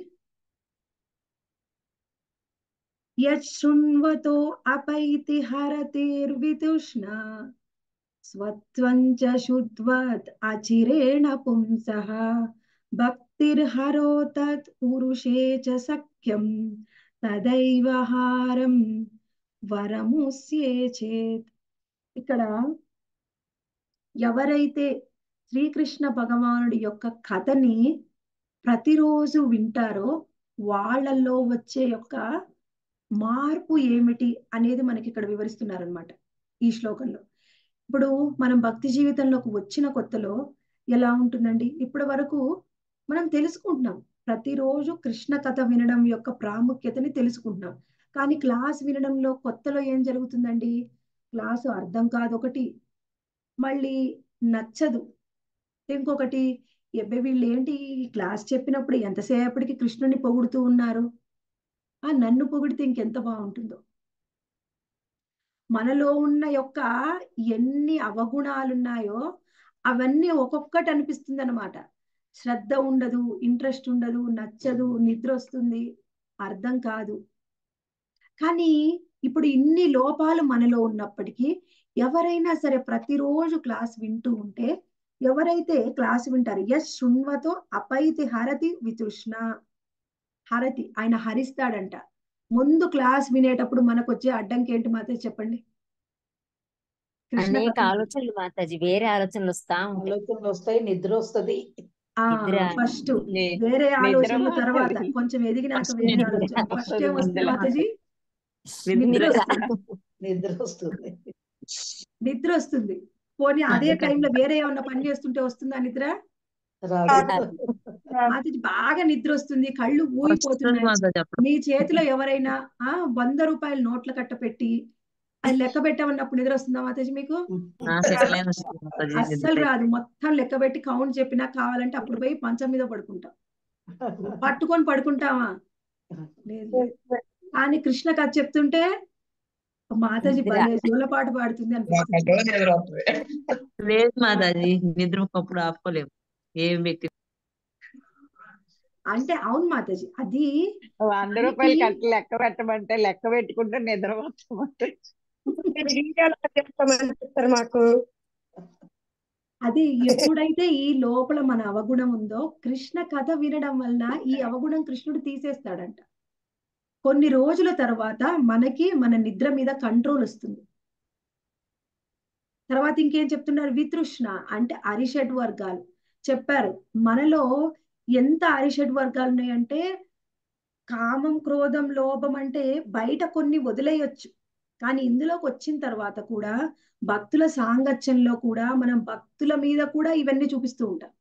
యశృణ్వతో అపైతి హరతిర్వితుష్ణ స్వత్వం చ శుద్ధ్వత్ అచిరేణ పుంసః భక్తిర్హరో తత్ పురుషే చ సఖ్యం తదైవ హారం వరముస్యే చేత్ ఇక్కడ ఎవరైతే శ్రీకృష్ణ భగవానుడి యొక్క కథని ప్రతిరోజు వింటారో వాళ్ళల్లో వచ్చే యొక్క మార్పు ఏమిటి అనేది మనకి ఇక్కడ వివరిస్తున్నారనమాట ఈ శ్లోకంలో ఇప్పుడు మనం భక్తి జీవితంలోకి వచ్చిన కొత్తలో ఎలా ఉంటుందండి ఇప్పటి వరకు మనం తెలుసుకుంటున్నాం ప్రతిరోజు కృష్ణ కథ వినడం యొక్క ప్రాముఖ్యతని తెలుసుకుంటున్నాం కానీ క్లాస్ వినడంలో కొత్తలో ఏం జరుగుతుందండి క్లాసు అర్థం కాదు ఒకటి మళ్ళీ నచ్చదు ఇంకొకటి ఎబ్బే వీళ్ళు ఏంటి ఈ క్లాస్ చెప్పినప్పుడు ఎంతసేపటికి కృష్ణుని పొగుడుతూ ఉన్నారు ఆ నన్ను పొగిడితే ఇంకెంత బాగుంటుందో మనలో ఉన్న యొక్క ఎన్ని అవగుణాలున్నాయో అవన్నీ ఒక్కొక్కటి అనిపిస్తుంది అనమాట శ్రద్ధ ఉండదు ఇంట్రెస్ట్ ఉండదు నచ్చదు నిద్ర వస్తుంది అర్థం కాదు కానీ ఇప్పుడు ఇన్ని లోపాలు మనలో ఉన్నప్పటికీ ఎవరైనా సరే ప్రతిరోజు క్లాస్ వింటూ ఉంటే ఎవరైతే క్లాస్ వింటారు ఎస్ శృణ్వతో అపైతి హరతి వితృష్ణ హరతి ఆయన హరిస్తాడంట ముందు క్లాస్ వినేటప్పుడు మనకు వచ్చే అడ్డంకి ఏంటి మాత్రం చెప్పండి కృష్ణ అనేక కథ ఆలోచనలు మాతాజీ వేరే ఆలోచనలు వస్తా ఉంటాయి ఆలోచనలు వస్తాయి నిద్ర వస్తుంది ఆ నిద్ర ఫస్ట్ ని- వేరే నిద్ర ఆలోచనలు తర్వాత వస్తది. కొంచెం ఎదిగినాక First వేరే నిద్ర ఆలోచన ఫస్ట్ వస్తది ఏం వస్తుంది ముందర. మాతాజీ నిద్ర నిద్ర నిద్ర వస్తుంది నిద్ర వస్తుంది నిద్ర వస్తుంది పోనీ అదే అందుకని. టైంలో వేరే ఏమన్నా పని చేస్తుంటే వస్తుందా నిద్ర రాదు మాతాజీ బాగా నిద్ర వస్తుంది కళ్ళు వస్తుంది ఊగిపోతున్నాయి మాతాజీ అప్పుడు మీ చేతిలో ఎవరైనా ఆ వంద రూపాయల నోట్ల కట్ట పెట్టి అది లెక్క పెట్టమన్నప్పుడు నిద్ర వస్తుందా మాతాజీ మీకు నా సెకండ్ వస్తుంది మాతాజీ అస్సలు రాదు మొత్తం లెక్క పెట్టి కౌంట్ చెప్పినా కావాలంటే అప్పుడు పోయి మంచం మీద పడుకుంటాం పట్టుకొని పడుకుంటామా లేదు లేదు కానీ కృష్ణ కథ చెప్తుంటే మాతాజీ నిద్ర. భలే జోలపాట పాడుతుంది అనిపిస్తుంది లేదు మాతాజీ నిద్ర ఒకప్పుడు ఆపుకోలేము ఏం పెట్టి అంటే అవును మాతాజీ అది వంద రూపాయలు కట్టి లెక్క పెట్టమంటే లెక్క పెట్టుకుంటే నిద్ర వస్తామంటే చెప్తారు మాకు అది ఎప్పుడైతే ఈ లోపల మన అవగుణం ఉందో కృష్ణ కథ వినడం వలన ఈ అవగుణం కృష్ణుడు తీసేస్తాడంట కొన్ని రోజుల తర్వాత మనకి మన నిద్ర మీద కంట్రోల్ వస్తుంది తర్వాత ఇంకేం చెప్తున్నారు వితృష్ణ అంటే అరిషడ్ వర్గాలు చెప్పారు మనలో ఎంత అరిషడ్ వర్గాలు ఉన్నాయంటే కామం క్రోధం లోభం అంటే బయట కొన్ని వదిలేయొచ్చు కానీ ఇందులోకి వచ్చిన తర్వాత కూడా భక్తుల సాంగత్యంలో కూడా మనం భక్తుల మీద కూడా ఇవన్నీ చూపిస్తూ ఉంటాం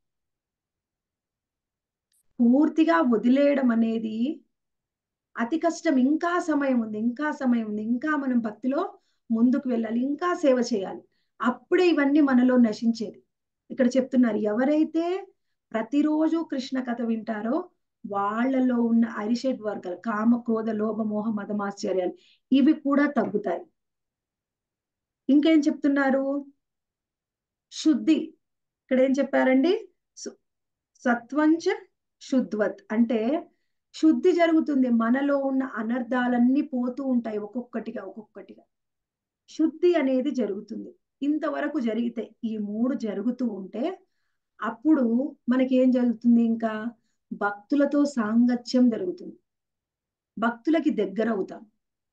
పూర్తిగా వదిలేయడం అనేది అతి కష్టం ఇంకా సమయం ఉంది ఇంకా సమయం ఉంది ఇంకా మనం భక్తిలో ముందుకు వెళ్ళాలి ఇంకా సేవ చేయాలి అప్పుడే ఇవన్నీ మనలో నశించేది ఇక్కడ చెప్తున్నారు ఎవరైతే ప్రతిరోజు కృష్ణ కథ వింటారో వాళ్ళలో ఉన్న అరిషడ్ వర్గాలు కామ క్రోధ లోభ మోహ మదమాశ్చర్యాలు ఇవి కూడా తగ్గుతాయి ఇంకేం చెప్తున్నారు శుద్ధి ఇక్కడ ఏం చెప్పారండి సు- సత్వంచ శుద్ధ్వత్ అంటే శుద్ధి జరుగుతుంది మనలో ఉన్న అనర్థాలన్నీ పోతూ ఉంటాయి ఒక్కొక్కటిగా ఒక్కొక్కటిగా శుద్ధి అనేది జరుగుతుంది ఇంతవరకు జరిగితే ఈ మూడు జరుగుతూ ఉంటే అప్పుడు మనకి ఏం జరుగుతుంది ఇంకా భక్తులతో సాంగత్యం జరుగుతుంది భక్తులకి దగ్గర అవుతాం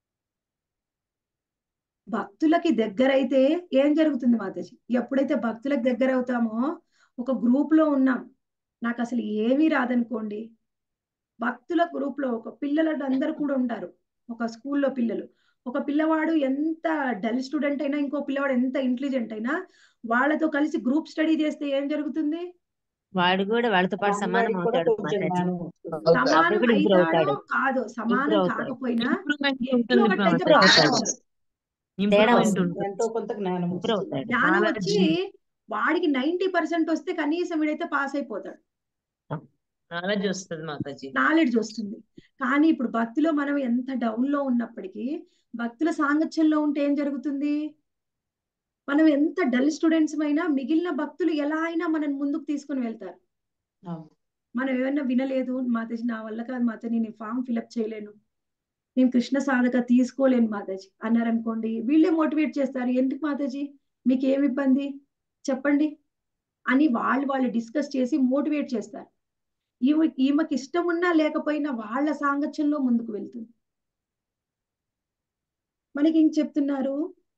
భక్తులకి దగ్గరైతే ఏం జరుగుతుంది మాతాజీ ఎప్పుడైతే భక్తులకు దగ్గర అవుతామో ఒక గ్రూప్ లో ఉన్నాం నాకు అసలు ఏమీ రాదనుకోండి భక్తుల గ్రూప్ లో ఒక పిల్లలు అందరూ కూడా ఉంటారు ఒక స్కూల్లో పిల్లలు ఒక పిల్లవాడు ఎంత డల్ స్టూడెంట్ అయినా ఇంకో పిల్లవాడు ఎంత ఇంటెలిజెంట్ అయినా వాళ్ళతో కలిసి గ్రూప్ స్టడీ చేస్తే ఏం జరుగుతుంది వాడు కూడా వాళ్ళతో పాటు సమానం వాడికి కూడా అవుతాడు కొంచెం మాతాజీ జ్ఞానం వస్తుంది. అప్పుడు సమానం కూడా ఇంప్రూవ్ అవుతాడో అవుతాడు కాదో సమానం ఇంప్రూవ్ అవుతాడు కాకపోయినా ఇంప్రూవ్మెంట్ ఎట్లో ఉంటుంది ఒకటైతే ఇంప్రూవ్ పాస్ అవుతాడు అవుతాడు తేడా ఇంప్రూవ్మెంట్ వస్తుంది ఉంటుంది ఎంతో కొంత జ్ఞానం ఇంప్రూవ్ వస్తుంది అవుతాడు జ్ఞానం చాలా వచ్చి వాడికి నైన్టీ పర్సెంట్ వస్తే కనీసం వీడైతే పాస్ అయిపోతాడు నాలెడ్జ్ వస్తుంది మాతాజీ నాలెడ్జ్ వస్తుంది కానీ ఇప్పుడు భక్తిలో మనం ఎంత డౌన్ లో ఉన్నప్పటికీ భక్తుల సాంగత్యంలో ఉంటే ఏం జరుగుతుంది మనం ఎంత డల్ స్టూడెంట్స్ అయినా మిగిలిన భక్తులు ఎలా అయినా మనం ముందుకు తీసుకుని వెళ్తారు అవును. మనం ఏమన్నా వినలేదు మాతాజీ నా వల్ల కాదు మాతాజీ నేను ఫామ్ ఫిలప్ చేయలేను నేను కృష్ణ సాధక తీసుకోలేను మాతాజీ అన్నారనుకోండి వీళ్ళే మోటివేట్ చేస్తారు ఎందుకు మాతాజీ మీకు ఏమి ఇబ్బంది చెప్పండి అని వాళ్ళు వాళ్ళు డిస్కస్ చేసి మోటివేట్ చేస్తారు ఈమె ఈమెకి ఇష్టం ఉన్నా లేకపోయినా వాళ్ళ సాంగత్యంలో ముందుకు వెళ్తుంది మనకి ఇంక చెప్తున్నారు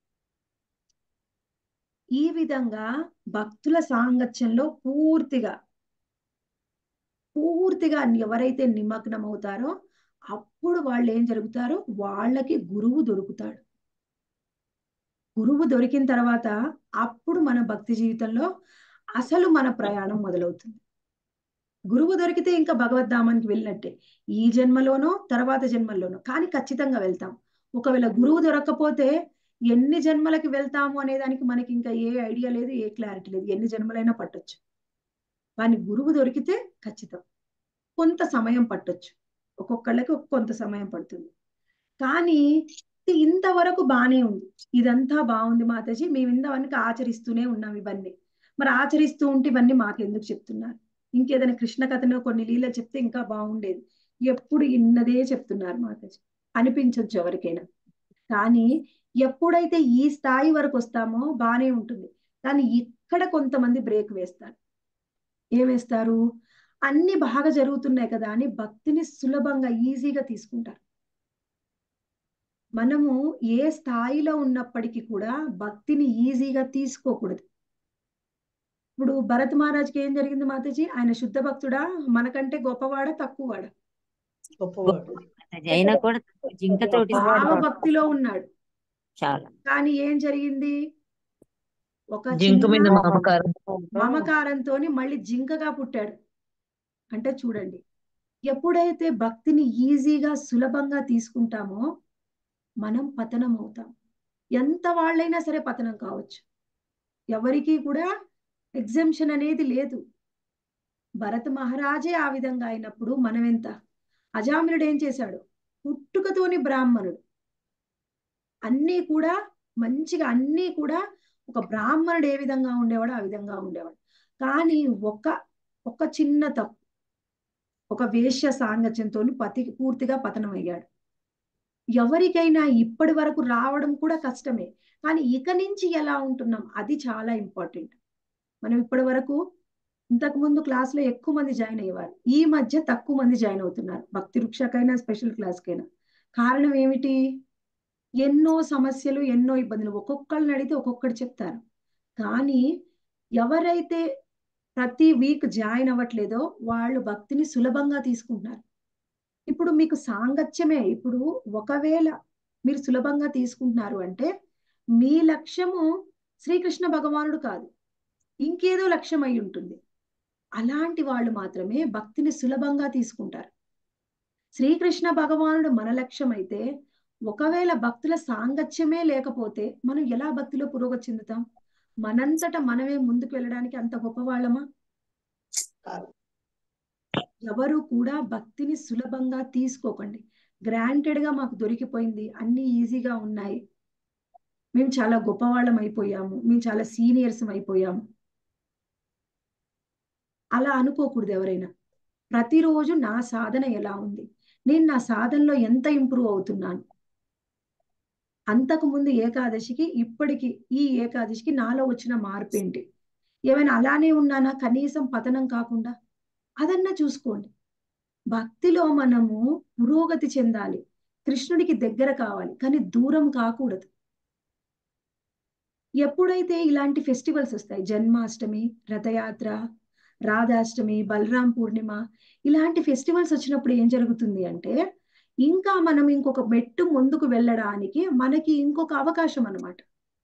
ఈ విధంగా భక్తుల సాంగత్యంలో పూర్తిగా పూర్తిగా ఎవరైతే నిమగ్నం అవుతారో అప్పుడు వాళ్ళు ఏం జరుగుతారో వాళ్ళకి గురువు దొరుకుతాడు గురువు దొరికిన తర్వాత అప్పుడు మన భక్తి జీవితంలో అసలు మన ప్రయాణం మొదలవుతుంది గురువు దొరికితే ఇంకా భగవద్ధామానికి వెళ్ళినట్టే ఈ జన్మలోనో తర్వాత జన్మల్లోనో కానీ ఖచ్చితంగా వెళ్తాం ఒకవేళ గురువు దొరకకపోతే ఎన్ని జన్మలకి వెళ్తాము అనే దానికి మనకి ఇంకా ఏ ఐడియా లేదు ఏ క్లారిటీ లేదు ఎన్ని జన్మలైనా పట్టొచ్చు కానీ గురువు దొరికితే ఖచ్చితం కొంత సమయం పట్టొచ్చు ఒక్కొక్కళ్ళకి కొంత సమయం పడుతుంది కానీ ఇది ఇంతవరకు బానే ఉంది ఇదంతా బాగుంది మాతాజీ మేము ఇంతవరకు ఆచరిస్తూనే ఉన్నాం ఇవన్నీ మరి ఆచరిస్తూ ఉంటే ఇవన్నీ మాకెందుకు చెప్తున్నారు ఇంకేదైనా కృష్ణ కథను కొన్ని లీల చెప్తే ఇంకా బాగుండేది ఎప్పుడు ఇన్నదే చెప్తున్నారు మాతాజీ అనిపించవచ్చు ఎవరికైనా కానీ ఎప్పుడైతే ఈ స్థాయి వరకు వస్తామో బానే ఉంటుంది కానీ ఇక్కడ కొంతమంది బ్రేక్ వేస్తారు ఏం వేస్తారు అన్ని బాగా జరుగుతున్నాయి కదా అని భక్తిని సులభంగా ఈజీగా తీసుకుంటారు మనము ఏ స్థాయిలో ఉన్నప్పటికీ కూడా భక్తిని ఈజీగా తీసుకోకూడదు ఇప్పుడు భరత్ మహారాజ్కి ఏం జరిగింది మాతాజీ ఆయన శుద్ధ భక్తుడా మనకంటే గొప్పవాడా తక్కువవాడా గొప్పవాడు మాతాజీ అయినా కూడా జింకతోటి భావ భక్తిలో ఉన్నాడు చాలా కానీ ఏం జరిగింది ఒక జింక మీద చిన్న మమకారం మమకారంతో మళ్ళీ జింకగా పుట్టాడు అంటే చూడండి ఎప్పుడైతే భక్తిని ఈజీగా సులభంగా తీసుకుంటామో మనం పతనం అవుతాం ఎంత వాళ్ళైనా సరే పతనం కావచ్చు ఎవరికీ కూడా ఎగ్జంప్షన్ అనేది లేదు భరత మహారాజే ఆ విధంగా అయినప్పుడు మనం ఎంత అజామినుడు ఏం చేశాడు పుట్టుకతోని బ్రాహ్మణుడు అన్నీ కూడా మంచిగా అన్నీ కూడా ఒక బ్రాహ్మణుడు ఏ విధంగా ఉండేవాడు ఆ విధంగా ఉండేవాడు కానీ ఒక ఒక చిన్న తప్పు ఒక వేశ్య సాంగత్యంతో పతి పూర్తిగా పతనం అయ్యాడు ఎవరికైనా ఇప్పటి వరకు రావడం కూడా కష్టమే కానీ ఇక నుంచి ఎలా ఉంటున్నాం అది చాలా ఇంపార్టెంట్ మనం ఇప్పటి వరకు ఇంతకు ముందు క్లాస్లో ఎక్కువ మంది జాయిన్ అయ్యేవారు ఈ మధ్య తక్కువ మంది జాయిన్ అవుతున్నారు భక్తి వృక్షకైనా స్పెషల్ క్లాస్కైనా కారణం ఏమిటి ఎన్నో సమస్యలు ఎన్నో ఇబ్బందులు ఒక్కొక్కళ్ళని అడిగితే ఒక్కొక్కటి చెప్తారు కానీ ఎవరైతే ప్రతి వీక్ జాయిన్ అవ్వట్లేదో వాళ్ళు భక్తిని సులభంగా తీసుకుంటున్నారు ఇప్పుడు మీకు సాంగత్యమే ఇప్పుడు ఒకవేళ మీరు సులభంగా తీసుకుంటున్నారు అంటే మీ లక్ష్యము శ్రీకృష్ణ భగవానుడు కాదు ఇంకేదో లక్ష్యం అయి ఉంటుంది అలాంటి వాళ్ళు మాత్రమే భక్తిని సులభంగా తీసుకుంటారు శ్రీకృష్ణ భగవానుడు మన లక్ష్యం అయితే ఒకవేళ భక్తుల సాంగత్యమే లేకపోతే మనం ఎలా భక్తిలో పురోగతి చెందుతాం మనంతట మనమే ముందుకు వెళ్ళడానికి అంత గొప్పవాళ్ళమా ఎవరు కూడా భక్తిని సులభంగా తీసుకోకండి గ్రాంటెడ్ గా మాకు దొరికిపోయింది అన్ని ఈజీగా ఉన్నాయి మేము చాలా గొప్పవాళ్ళం అయిపోయాము మేము చాలా సీనియర్స్ అయిపోయాము అలా అనుకోకూడదు ఎవరైనా ప్రతిరోజు నా సాధన ఎలా ఉంది నేను నా సాధనలో ఎంత ఇంప్రూవ్ అవుతున్నాను అంతకు ముందు ఏకాదశికి ఇప్పటికి ఈ ఏకాదశికి నాలో వచ్చిన మార్పు ఏంటి ఏమైనా అలానే ఉన్నానా కనీసం పతనం కాకుండా అదన్నా చూసుకోండి భక్తిలో మనము పురోగతి చెందాలి కృష్ణుడికి దగ్గర కావాలి కానీ దూరం కాకూడదు ఎప్పుడైతే ఇలాంటి ఫెస్టివల్స్ వస్తాయి జన్మాష్టమి రథయాత్ర రాధాష్టమి బలరాం పూర్ణిమ ఇలాంటి ఫెస్టివల్స్ వచ్చినప్పుడు ఏం జరుగుతుంది అంటే ఇంకా మనం ఇంకొక మెట్టు ముందుకు వెళ్ళడానికి మనకి ఇంకొక అవకాశం అన్నమాట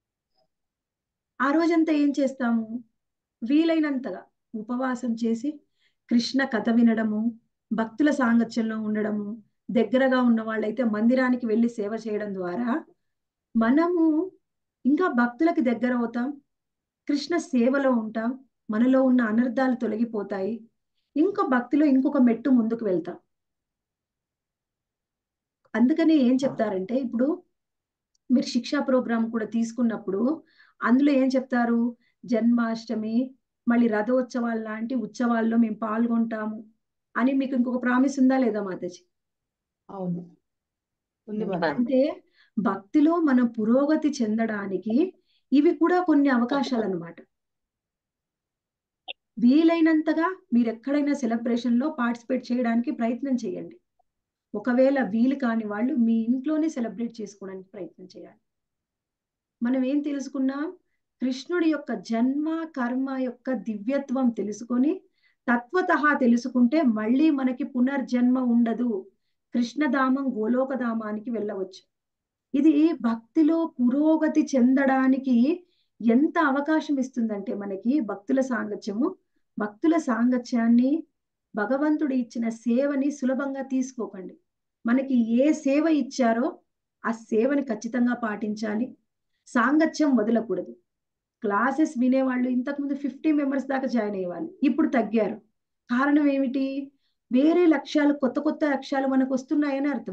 ఆ రోజంతా ఏం చేస్తాము వీలైనంతగా ఉపవాసం చేసి కృష్ణ కథ వినడము భక్తుల సాంగత్యంలో ఉండడము దగ్గరగా ఉన్న వాళ్ళైతే మందిరానికి వెళ్ళి సేవ చేయడం ద్వారా మనము ఇంకా భక్తులకి దగ్గర అవుతాం కృష్ణ సేవలో ఉంటాం మనలో ఉన్న అనర్థాలు తొలగిపోతాయి ఇంకో భక్తిలో ఇంకొక మెట్టు ముందుకు వెళ్తాం అందుకని ఏం చెప్తారంటే ఇప్పుడు మీరు శిక్షా ప్రోగ్రామ్ కూడా తీసుకున్నప్పుడు అందులో ఏం చెప్తారు జన్మాష్టమి మళ్ళీ రథోత్సవాలు లాంటి ఉత్సవాల్లో మేము పాల్గొంటాము అని మీకు ఇంకొక ప్రామిస్ ఉందా లేదా మాతాజీ అవును ఉంది మాతాజీ అంటే భక్తిలో మనం పురోగతి చెందడానికి ఇవి కూడా కొన్ని అవకాశాలు అన్నమాట వీలైనంతగా మీరు ఎక్కడైనా సెలబ్రేషన్ లో పార్టిసిపేట్ చేయడానికి ప్రయత్నం చేయండి ఒకవేళ వీలు కాని వాళ్ళు మీ ఇంట్లోనే సెలబ్రేట్ చేసుకోవడానికి ప్రయత్నం చేయాలి మనం ఏం తెలుసుకున్నాం కృష్ణుడి యొక్క జన్మ కర్మ యొక్క దివ్యత్వం తెలుసుకొని తత్వత తెలుసుకుంటే మళ్ళీ మనకి పునర్జన్మ ఉండదు కృష్ణధామం గోలోకధామానికి వెళ్ళవచ్చు ఇది భక్తిలో పురోగతి చెందడానికి ఎంత అవకాశం ఇస్తుందంటే మనకి భక్తుల సాంగత్యము భక్తుల సాంగత్యాన్ని భగవంతుడు ఇచ్చిన సేవని సులభంగా తీసుకోకండి మనకి ఏ సేవ ఇచ్చారో ఆ సేవని ఖచ్చితంగా పాటించాలి సాంగత్యం వదలకూడదు క్లాసెస్ వినేవాళ్ళు ఇంతకుముందు ఫిఫ్టీ మెంబర్స్ దాకా జాయిన్ అయ్యేవాళ్ళు ఇప్పుడు తగ్గారు కారణం ఏమిటి వేరే లక్ష్యాలు కొత్త కొత్త లక్ష్యాలు మనకు వస్తున్నాయని అర్థం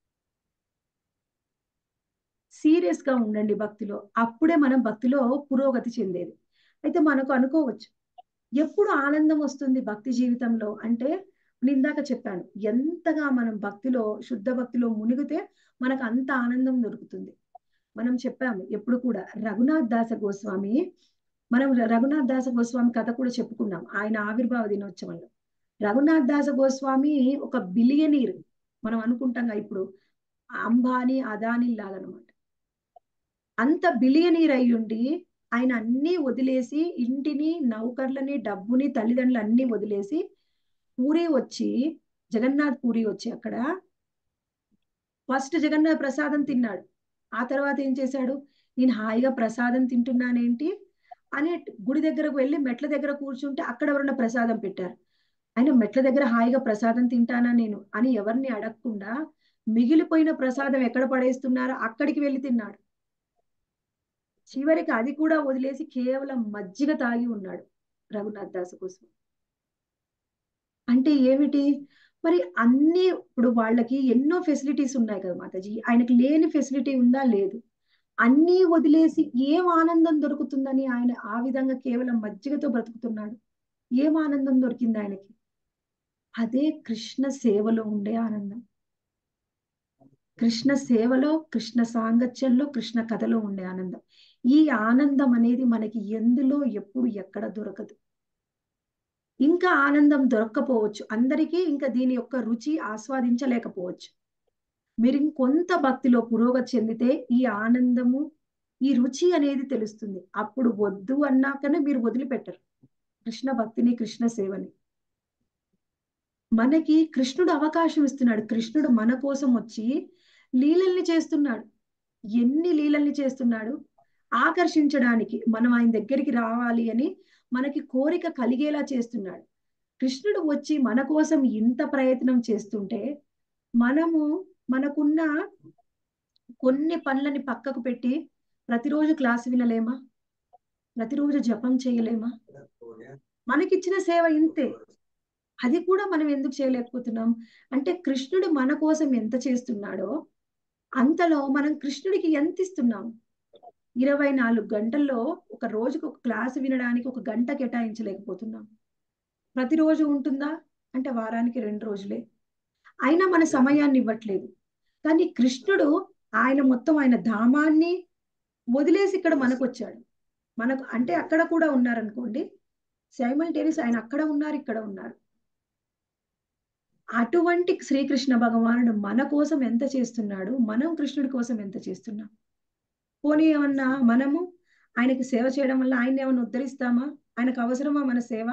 సీరియస్ గా ఉండండి భక్తిలో అప్పుడే మనం భక్తిలో పురోగతి చెందేది అయితే మనకు అనుకోవచ్చు ఎప్పుడు ఆనందం వస్తుంది భక్తి జీవితంలో అంటే నేను ఇందాక చెప్పాను ఎంతగా మనం భక్తిలో శుద్ధ భక్తిలో మునిగితే మనకు అంత ఆనందం దొరుకుతుంది మనం చెప్పాము ఎప్పుడు కూడా రఘునాథ్ దాస గోస్వామి మనం రఘునాథ్ దాస గోస్వామి కథ కూడా చెప్పుకున్నాం ఆయన ఆవిర్భావ దినోత్సవంలో రఘునాథ్ దాస గోస్వామి ఒక బిలియనీర్ మనం అనుకుంటాం ఇప్పుడు అంబానీ అదానీ లాగనమాట అంత బిలియనీర్ అయ్యుండి ఆయన అన్ని వదిలేసి ఇంటిని నౌకర్లని డబ్బుని తల్లిదండ్రులు అన్ని వదిలేసి పూరి వచ్చి జగన్నాథ్ పూరి వచ్చి అక్కడ ఫస్ట్ జగన్నాథ్ ప్రసాదం తిన్నాడు ఆ తర్వాత ఏం చేశాడు నేను హాయిగా ప్రసాదం తింటున్నానేంటి అని గుడి దగ్గరకు వెళ్ళి మెట్ల దగ్గర కూర్చుంటే అక్కడ ఎవరన్నా ప్రసాదం పెట్టారు ఆయన మెట్ల దగ్గర హాయిగా ప్రసాదం తింటానా నేను అని ఎవరిని అడగకుండా మిగిలిపోయిన ప్రసాదం ఎక్కడ పడేస్తున్నారో అక్కడికి వెళ్ళి తిన్నాడు చివరికి అది కూడా వదిలేసి కేవలం మజ్జిగ తాగి ఉన్నాడు రఘునాథ్ దాస్ కోసం అంటే ఏమిటి మరి అన్ని ఇప్పుడు వాళ్ళకి ఎన్నో ఫెసిలిటీస్ ఉన్నాయి కదా మాతాజీ ఆయనకి లేని ఫెసిలిటీ ఉందా లేదు అన్నీ వదిలేసి ఏం ఆనందం దొరుకుతుందని ఆయన ఆ విధంగా కేవలం మజ్జిగతో బ్రతుకుతున్నాడు ఏం ఆనందం దొరికింది ఆయనకి అదే కృష్ణ సేవలో ఉండే ఆనందం కృష్ణ సేవలో కృష్ణ సాంగత్యంలో కృష్ణ కథలో ఉండే ఆనందం ఈ ఆనందం అనేది మనకి ఎందులో ఎప్పుడు ఎక్కడ దొరకదు ఇంకా ఆనందం దొరక్కపోవచ్చు అందరికీ ఇంకా దీని యొక్క రుచి ఆస్వాదించలేకపోవచ్చు మీరు ఇంకొంత భక్తిలో పురోగతి చెందితే ఈ ఆనందము ఈ రుచి అనేది తెలుస్తుంది అప్పుడు వద్దు అన్నాకనే మీరు వదిలిపెట్టరు కృష్ణ భక్తిని కృష్ణ సేవని మనకి కృష్ణుడు అవకాశం ఇస్తున్నాడు కృష్ణుడు మన కోసం వచ్చి లీలల్ని చేస్తున్నాడు ఎన్ని లీలల్ని చేస్తున్నాడు ఆకర్షించడానికి మనం ఆయన దగ్గరికి రావాలి అని మనకి కోరిక కలిగేలా చేస్తున్నాడు కృష్ణుడు వచ్చి మన కోసం ఇంత ప్రయత్నం చేస్తుంటే మనము మనకున్న కొన్ని పనులని పక్కకు పెట్టి ప్రతిరోజు క్లాస్ వినలేమా ప్రతిరోజు జపం చేయలేమా మనకిచ్చిన సేవ ఇంతే అది కూడా మనం ఎందుకు చేయలేకపోతున్నాం అంటే కృష్ణుడు మన కోసం ఎంత చేస్తున్నాడో అంతలో మనం కృష్ణుడికి ఎంత ఇస్తున్నాం ఇరవై నాలుగు గంటల్లో ఒక రోజుకు ఒక క్లాసు వినడానికి ఒక గంట కేటాయించలేకపోతున్నాం ప్రతిరోజు ఉంటుందా అంటే వారానికి రెండు రోజులే అయినా మన సమయాన్ని ఇవ్వట్లేదు కానీ కృష్ణుడు ఆయన మొత్తం ఆయన ధామాన్ని వదిలేసి ఇక్కడ మనకు వచ్చాడు మనకు అంటే అక్కడ కూడా ఉన్నారనుకోండి సైమల్టేనియస్ ఆయన అక్కడ ఉన్నారు ఇక్కడ ఉన్నారు అటువంటి శ్రీకృష్ణ భగవానుడు మన కోసం ఎంత చేస్తున్నాడు మనం కృష్ణుడి కోసం ఎంత చేస్తున్నాం పోనీ ఏమన్నా మనము ఆయనకి సేవ చేయడం వల్ల ఆయన ఏమన్నా ఉద్ధరిస్తామా ఆయనకు అవసరమా మన సేవ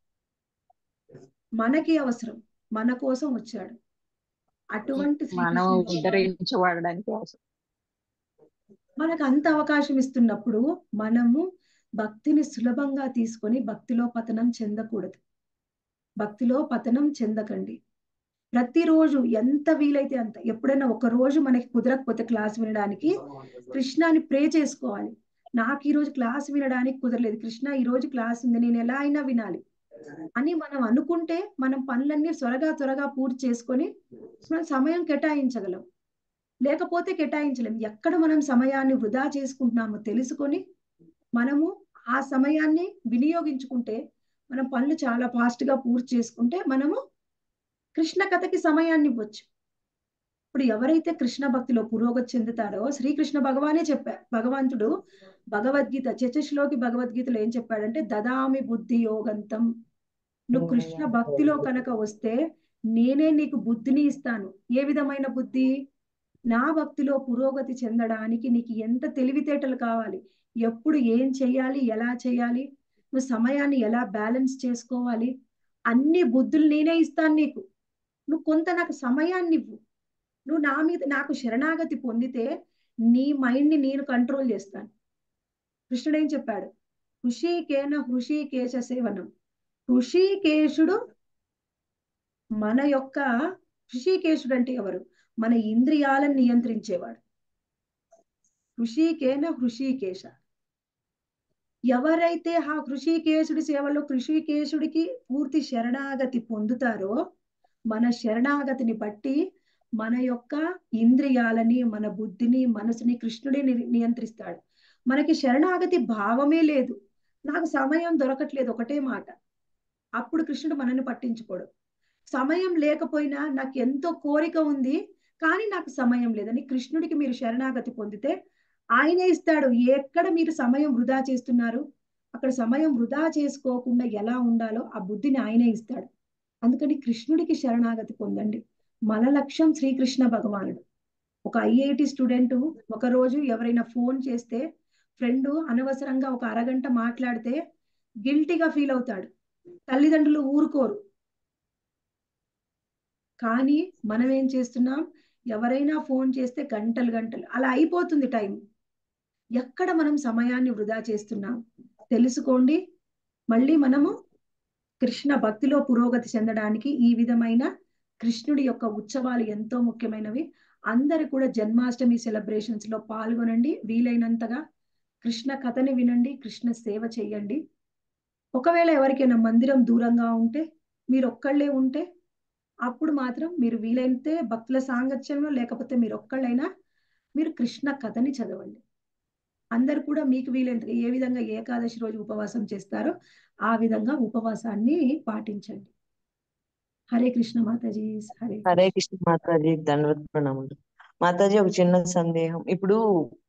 మనకి అవసరం మన కోసం వచ్చాడు అటువంటి మనం శ్రీకృష్ణ ఉద్ధరించబడడానికి అవసరం మనకు అంత అవకాశం ఇస్తున్నప్పుడు మనము భక్తిని సులభంగా తీసుకొని భక్తిలో పతనం చెందకూడదు భక్తిలో పతనం చెందకండి ప్రతిరోజు ఎంత వీలైతే అంత ఎప్పుడైనా ఒక రోజు మనకి కుదరకపోతే క్లాస్ వినడానికి కృష్ణాని ప్రే చేసుకోవాలి నాకు ఈ రోజు క్లాస్ వినడానికి కుదరలేదు కృష్ణ ఈ రోజు క్లాస్ ఉంది నేను ఎలా అయినా వినాలి అని మనం అనుకుంటే మనం పనులన్నీ త్వరగా త్వరగా పూర్తి చేసుకొని మనం సమయం కేటాయించగలం లేకపోతే కేటాయించలేం ఎక్కడ మనం సమయాన్ని వృధా చేసుకుంటున్నామో తెలుసుకొని మనము ఆ సమయాన్ని వినియోగించుకుంటే మనం పనులు చాలా ఫాస్ట్ గా పూర్తి చేసుకుంటే మనము కృష్ణ కథకి సమయాన్ని ఇవ్వచ్చు ఇప్పుడు ఎవరైతే కృష్ణ భక్తిలో పురోగతి చెందుతారో శ్రీకృష్ణ భగవానే చెప్పారు భగవంతుడు భగవద్గీత చతుశ్లోకి భగవద్గీతలో ఏం చెప్పాడంటే దదామి బుద్ధి యోగంతం నువ్వు కృష్ణ భక్తిలో కనుక వస్తే నేనే నీకు బుద్ధిని ఇస్తాను ఏ విధమైన బుద్ధి నా భక్తిలో పురోగతి చెందడానికి నీకు ఎంత తెలివితేటలు కావాలి ఎప్పుడు ఏం చేయాలి ఎలా చేయాలి నువ్వు సమయాన్ని ఎలా బ్యాలెన్స్ చేసుకోవాలి అన్ని బుద్ధులు నేనే ఇస్తాను నీకు నువ్వు కొంత నాకు సమయాన్ని ఇవ్వు నువ్వు నా మీద నాకు శరణాగతి పొందితే నీ మైండ్ ని నేను కంట్రోల్ చేస్తాను కృష్ణుడు ఏం చెప్పాడు హృషికేన హృషికేశ సేవనం హృషికేశుడు మన యొక్క హృషికేశుడు అంటే ఎవరు మన ఇంద్రియాలను నియంత్రించేవాడు హృషికేన హృషికేశ ఎవరైతే ఆ హృషికేశుడి సేవలో హృషికేశుడికి పూర్తి శరణాగతి పొందుతారో మన శరణాగతిని బట్టి మన యొక్క ఇంద్రియాలని మన బుద్ధిని మనసుని కృష్ణుడే ని- నియంత్రిస్తాడు మనకి శరణాగతి భావమే లేదు నాకు సమయం దొరకట్లేదు ఒకటే మాట అప్పుడు కృష్ణుడు మనల్ని పట్టించుకోడు సమయం లేకపోయినా నాకు ఎంతో కోరిక ఉంది కానీ నాకు సమయం లేదని కృష్ణుడికి మీరు శరణాగతి పొందితే ఆయనే ఇస్తాడు ఎక్కడ మీరు సమయం వృధా చేస్తున్నారు అక్కడ సమయం వృధా చేసుకోకుండా ఎలా ఉండాలో ఆ బుద్ధిని ఆయనే ఇస్తాడు అందుకని కృష్ణుడికి శరణాగతి పొందండి మన లక్ష్యం శ్రీకృష్ణ భగవానుడు ఒక ఐఐటి స్టూడెంట్ ఒక రోజు ఎవరైనా ఫోన్ చేస్తే ఫ్రెండ్ అనవసరంగా ఒక అరగంట మాట్లాడితే గిల్టీగా ఫీల్ అవుతాడు తల్లిదండ్రులు ఊరుకోరు కానీ మనం ఏం చేస్తున్నాం ఎవరైనా ఫోన్ చేస్తే గంటలు గంటలు అలా అయిపోతుంది టైం ఎక్కడ మనం సమయాన్ని వృధా చేస్తున్నాం తెలుసుకోండి మళ్ళీ మనము కృష్ణ భక్తిలో పురోగతి చెందడానికి ఈ విధమైన కృష్ణుడి యొక్క ఉత్సవాలు ఎంతో ముఖ్యమైనవి అందరు కూడా జన్మాష్టమి సెలబ్రేషన్స్ లో పాల్గొనండి వీలైనంతగా కృష్ణ కథని వినండి కృష్ణ సేవ చేయండి ఒకవేళ ఎవరికైనా మందిరం దూరంగా ఉంటే మీరు ఒక్కళ్ళే ఉంటే అప్పుడు మాత్రం మీరు వీలైతే భక్తుల సాంగత్యంలో లేకపోతే మీరు ఒక్కళ్ళైనా మీరు కృష్ణ కథని చదవండి అందరు కూడా మీకు వీలైనంత ఏ విధంగా ఏకాదశి రోజు ఉపవాసం చేస్తారో ఆ విధంగా ఉపవాసాన్ని పాటించండి హరే కృష్ణ మాతాజీ హరే హరే కృష్ణ మాతాజీ దండవత్ ప్రణాములు మాతాజీ ఒక చిన్న సందేహం ఇప్పుడు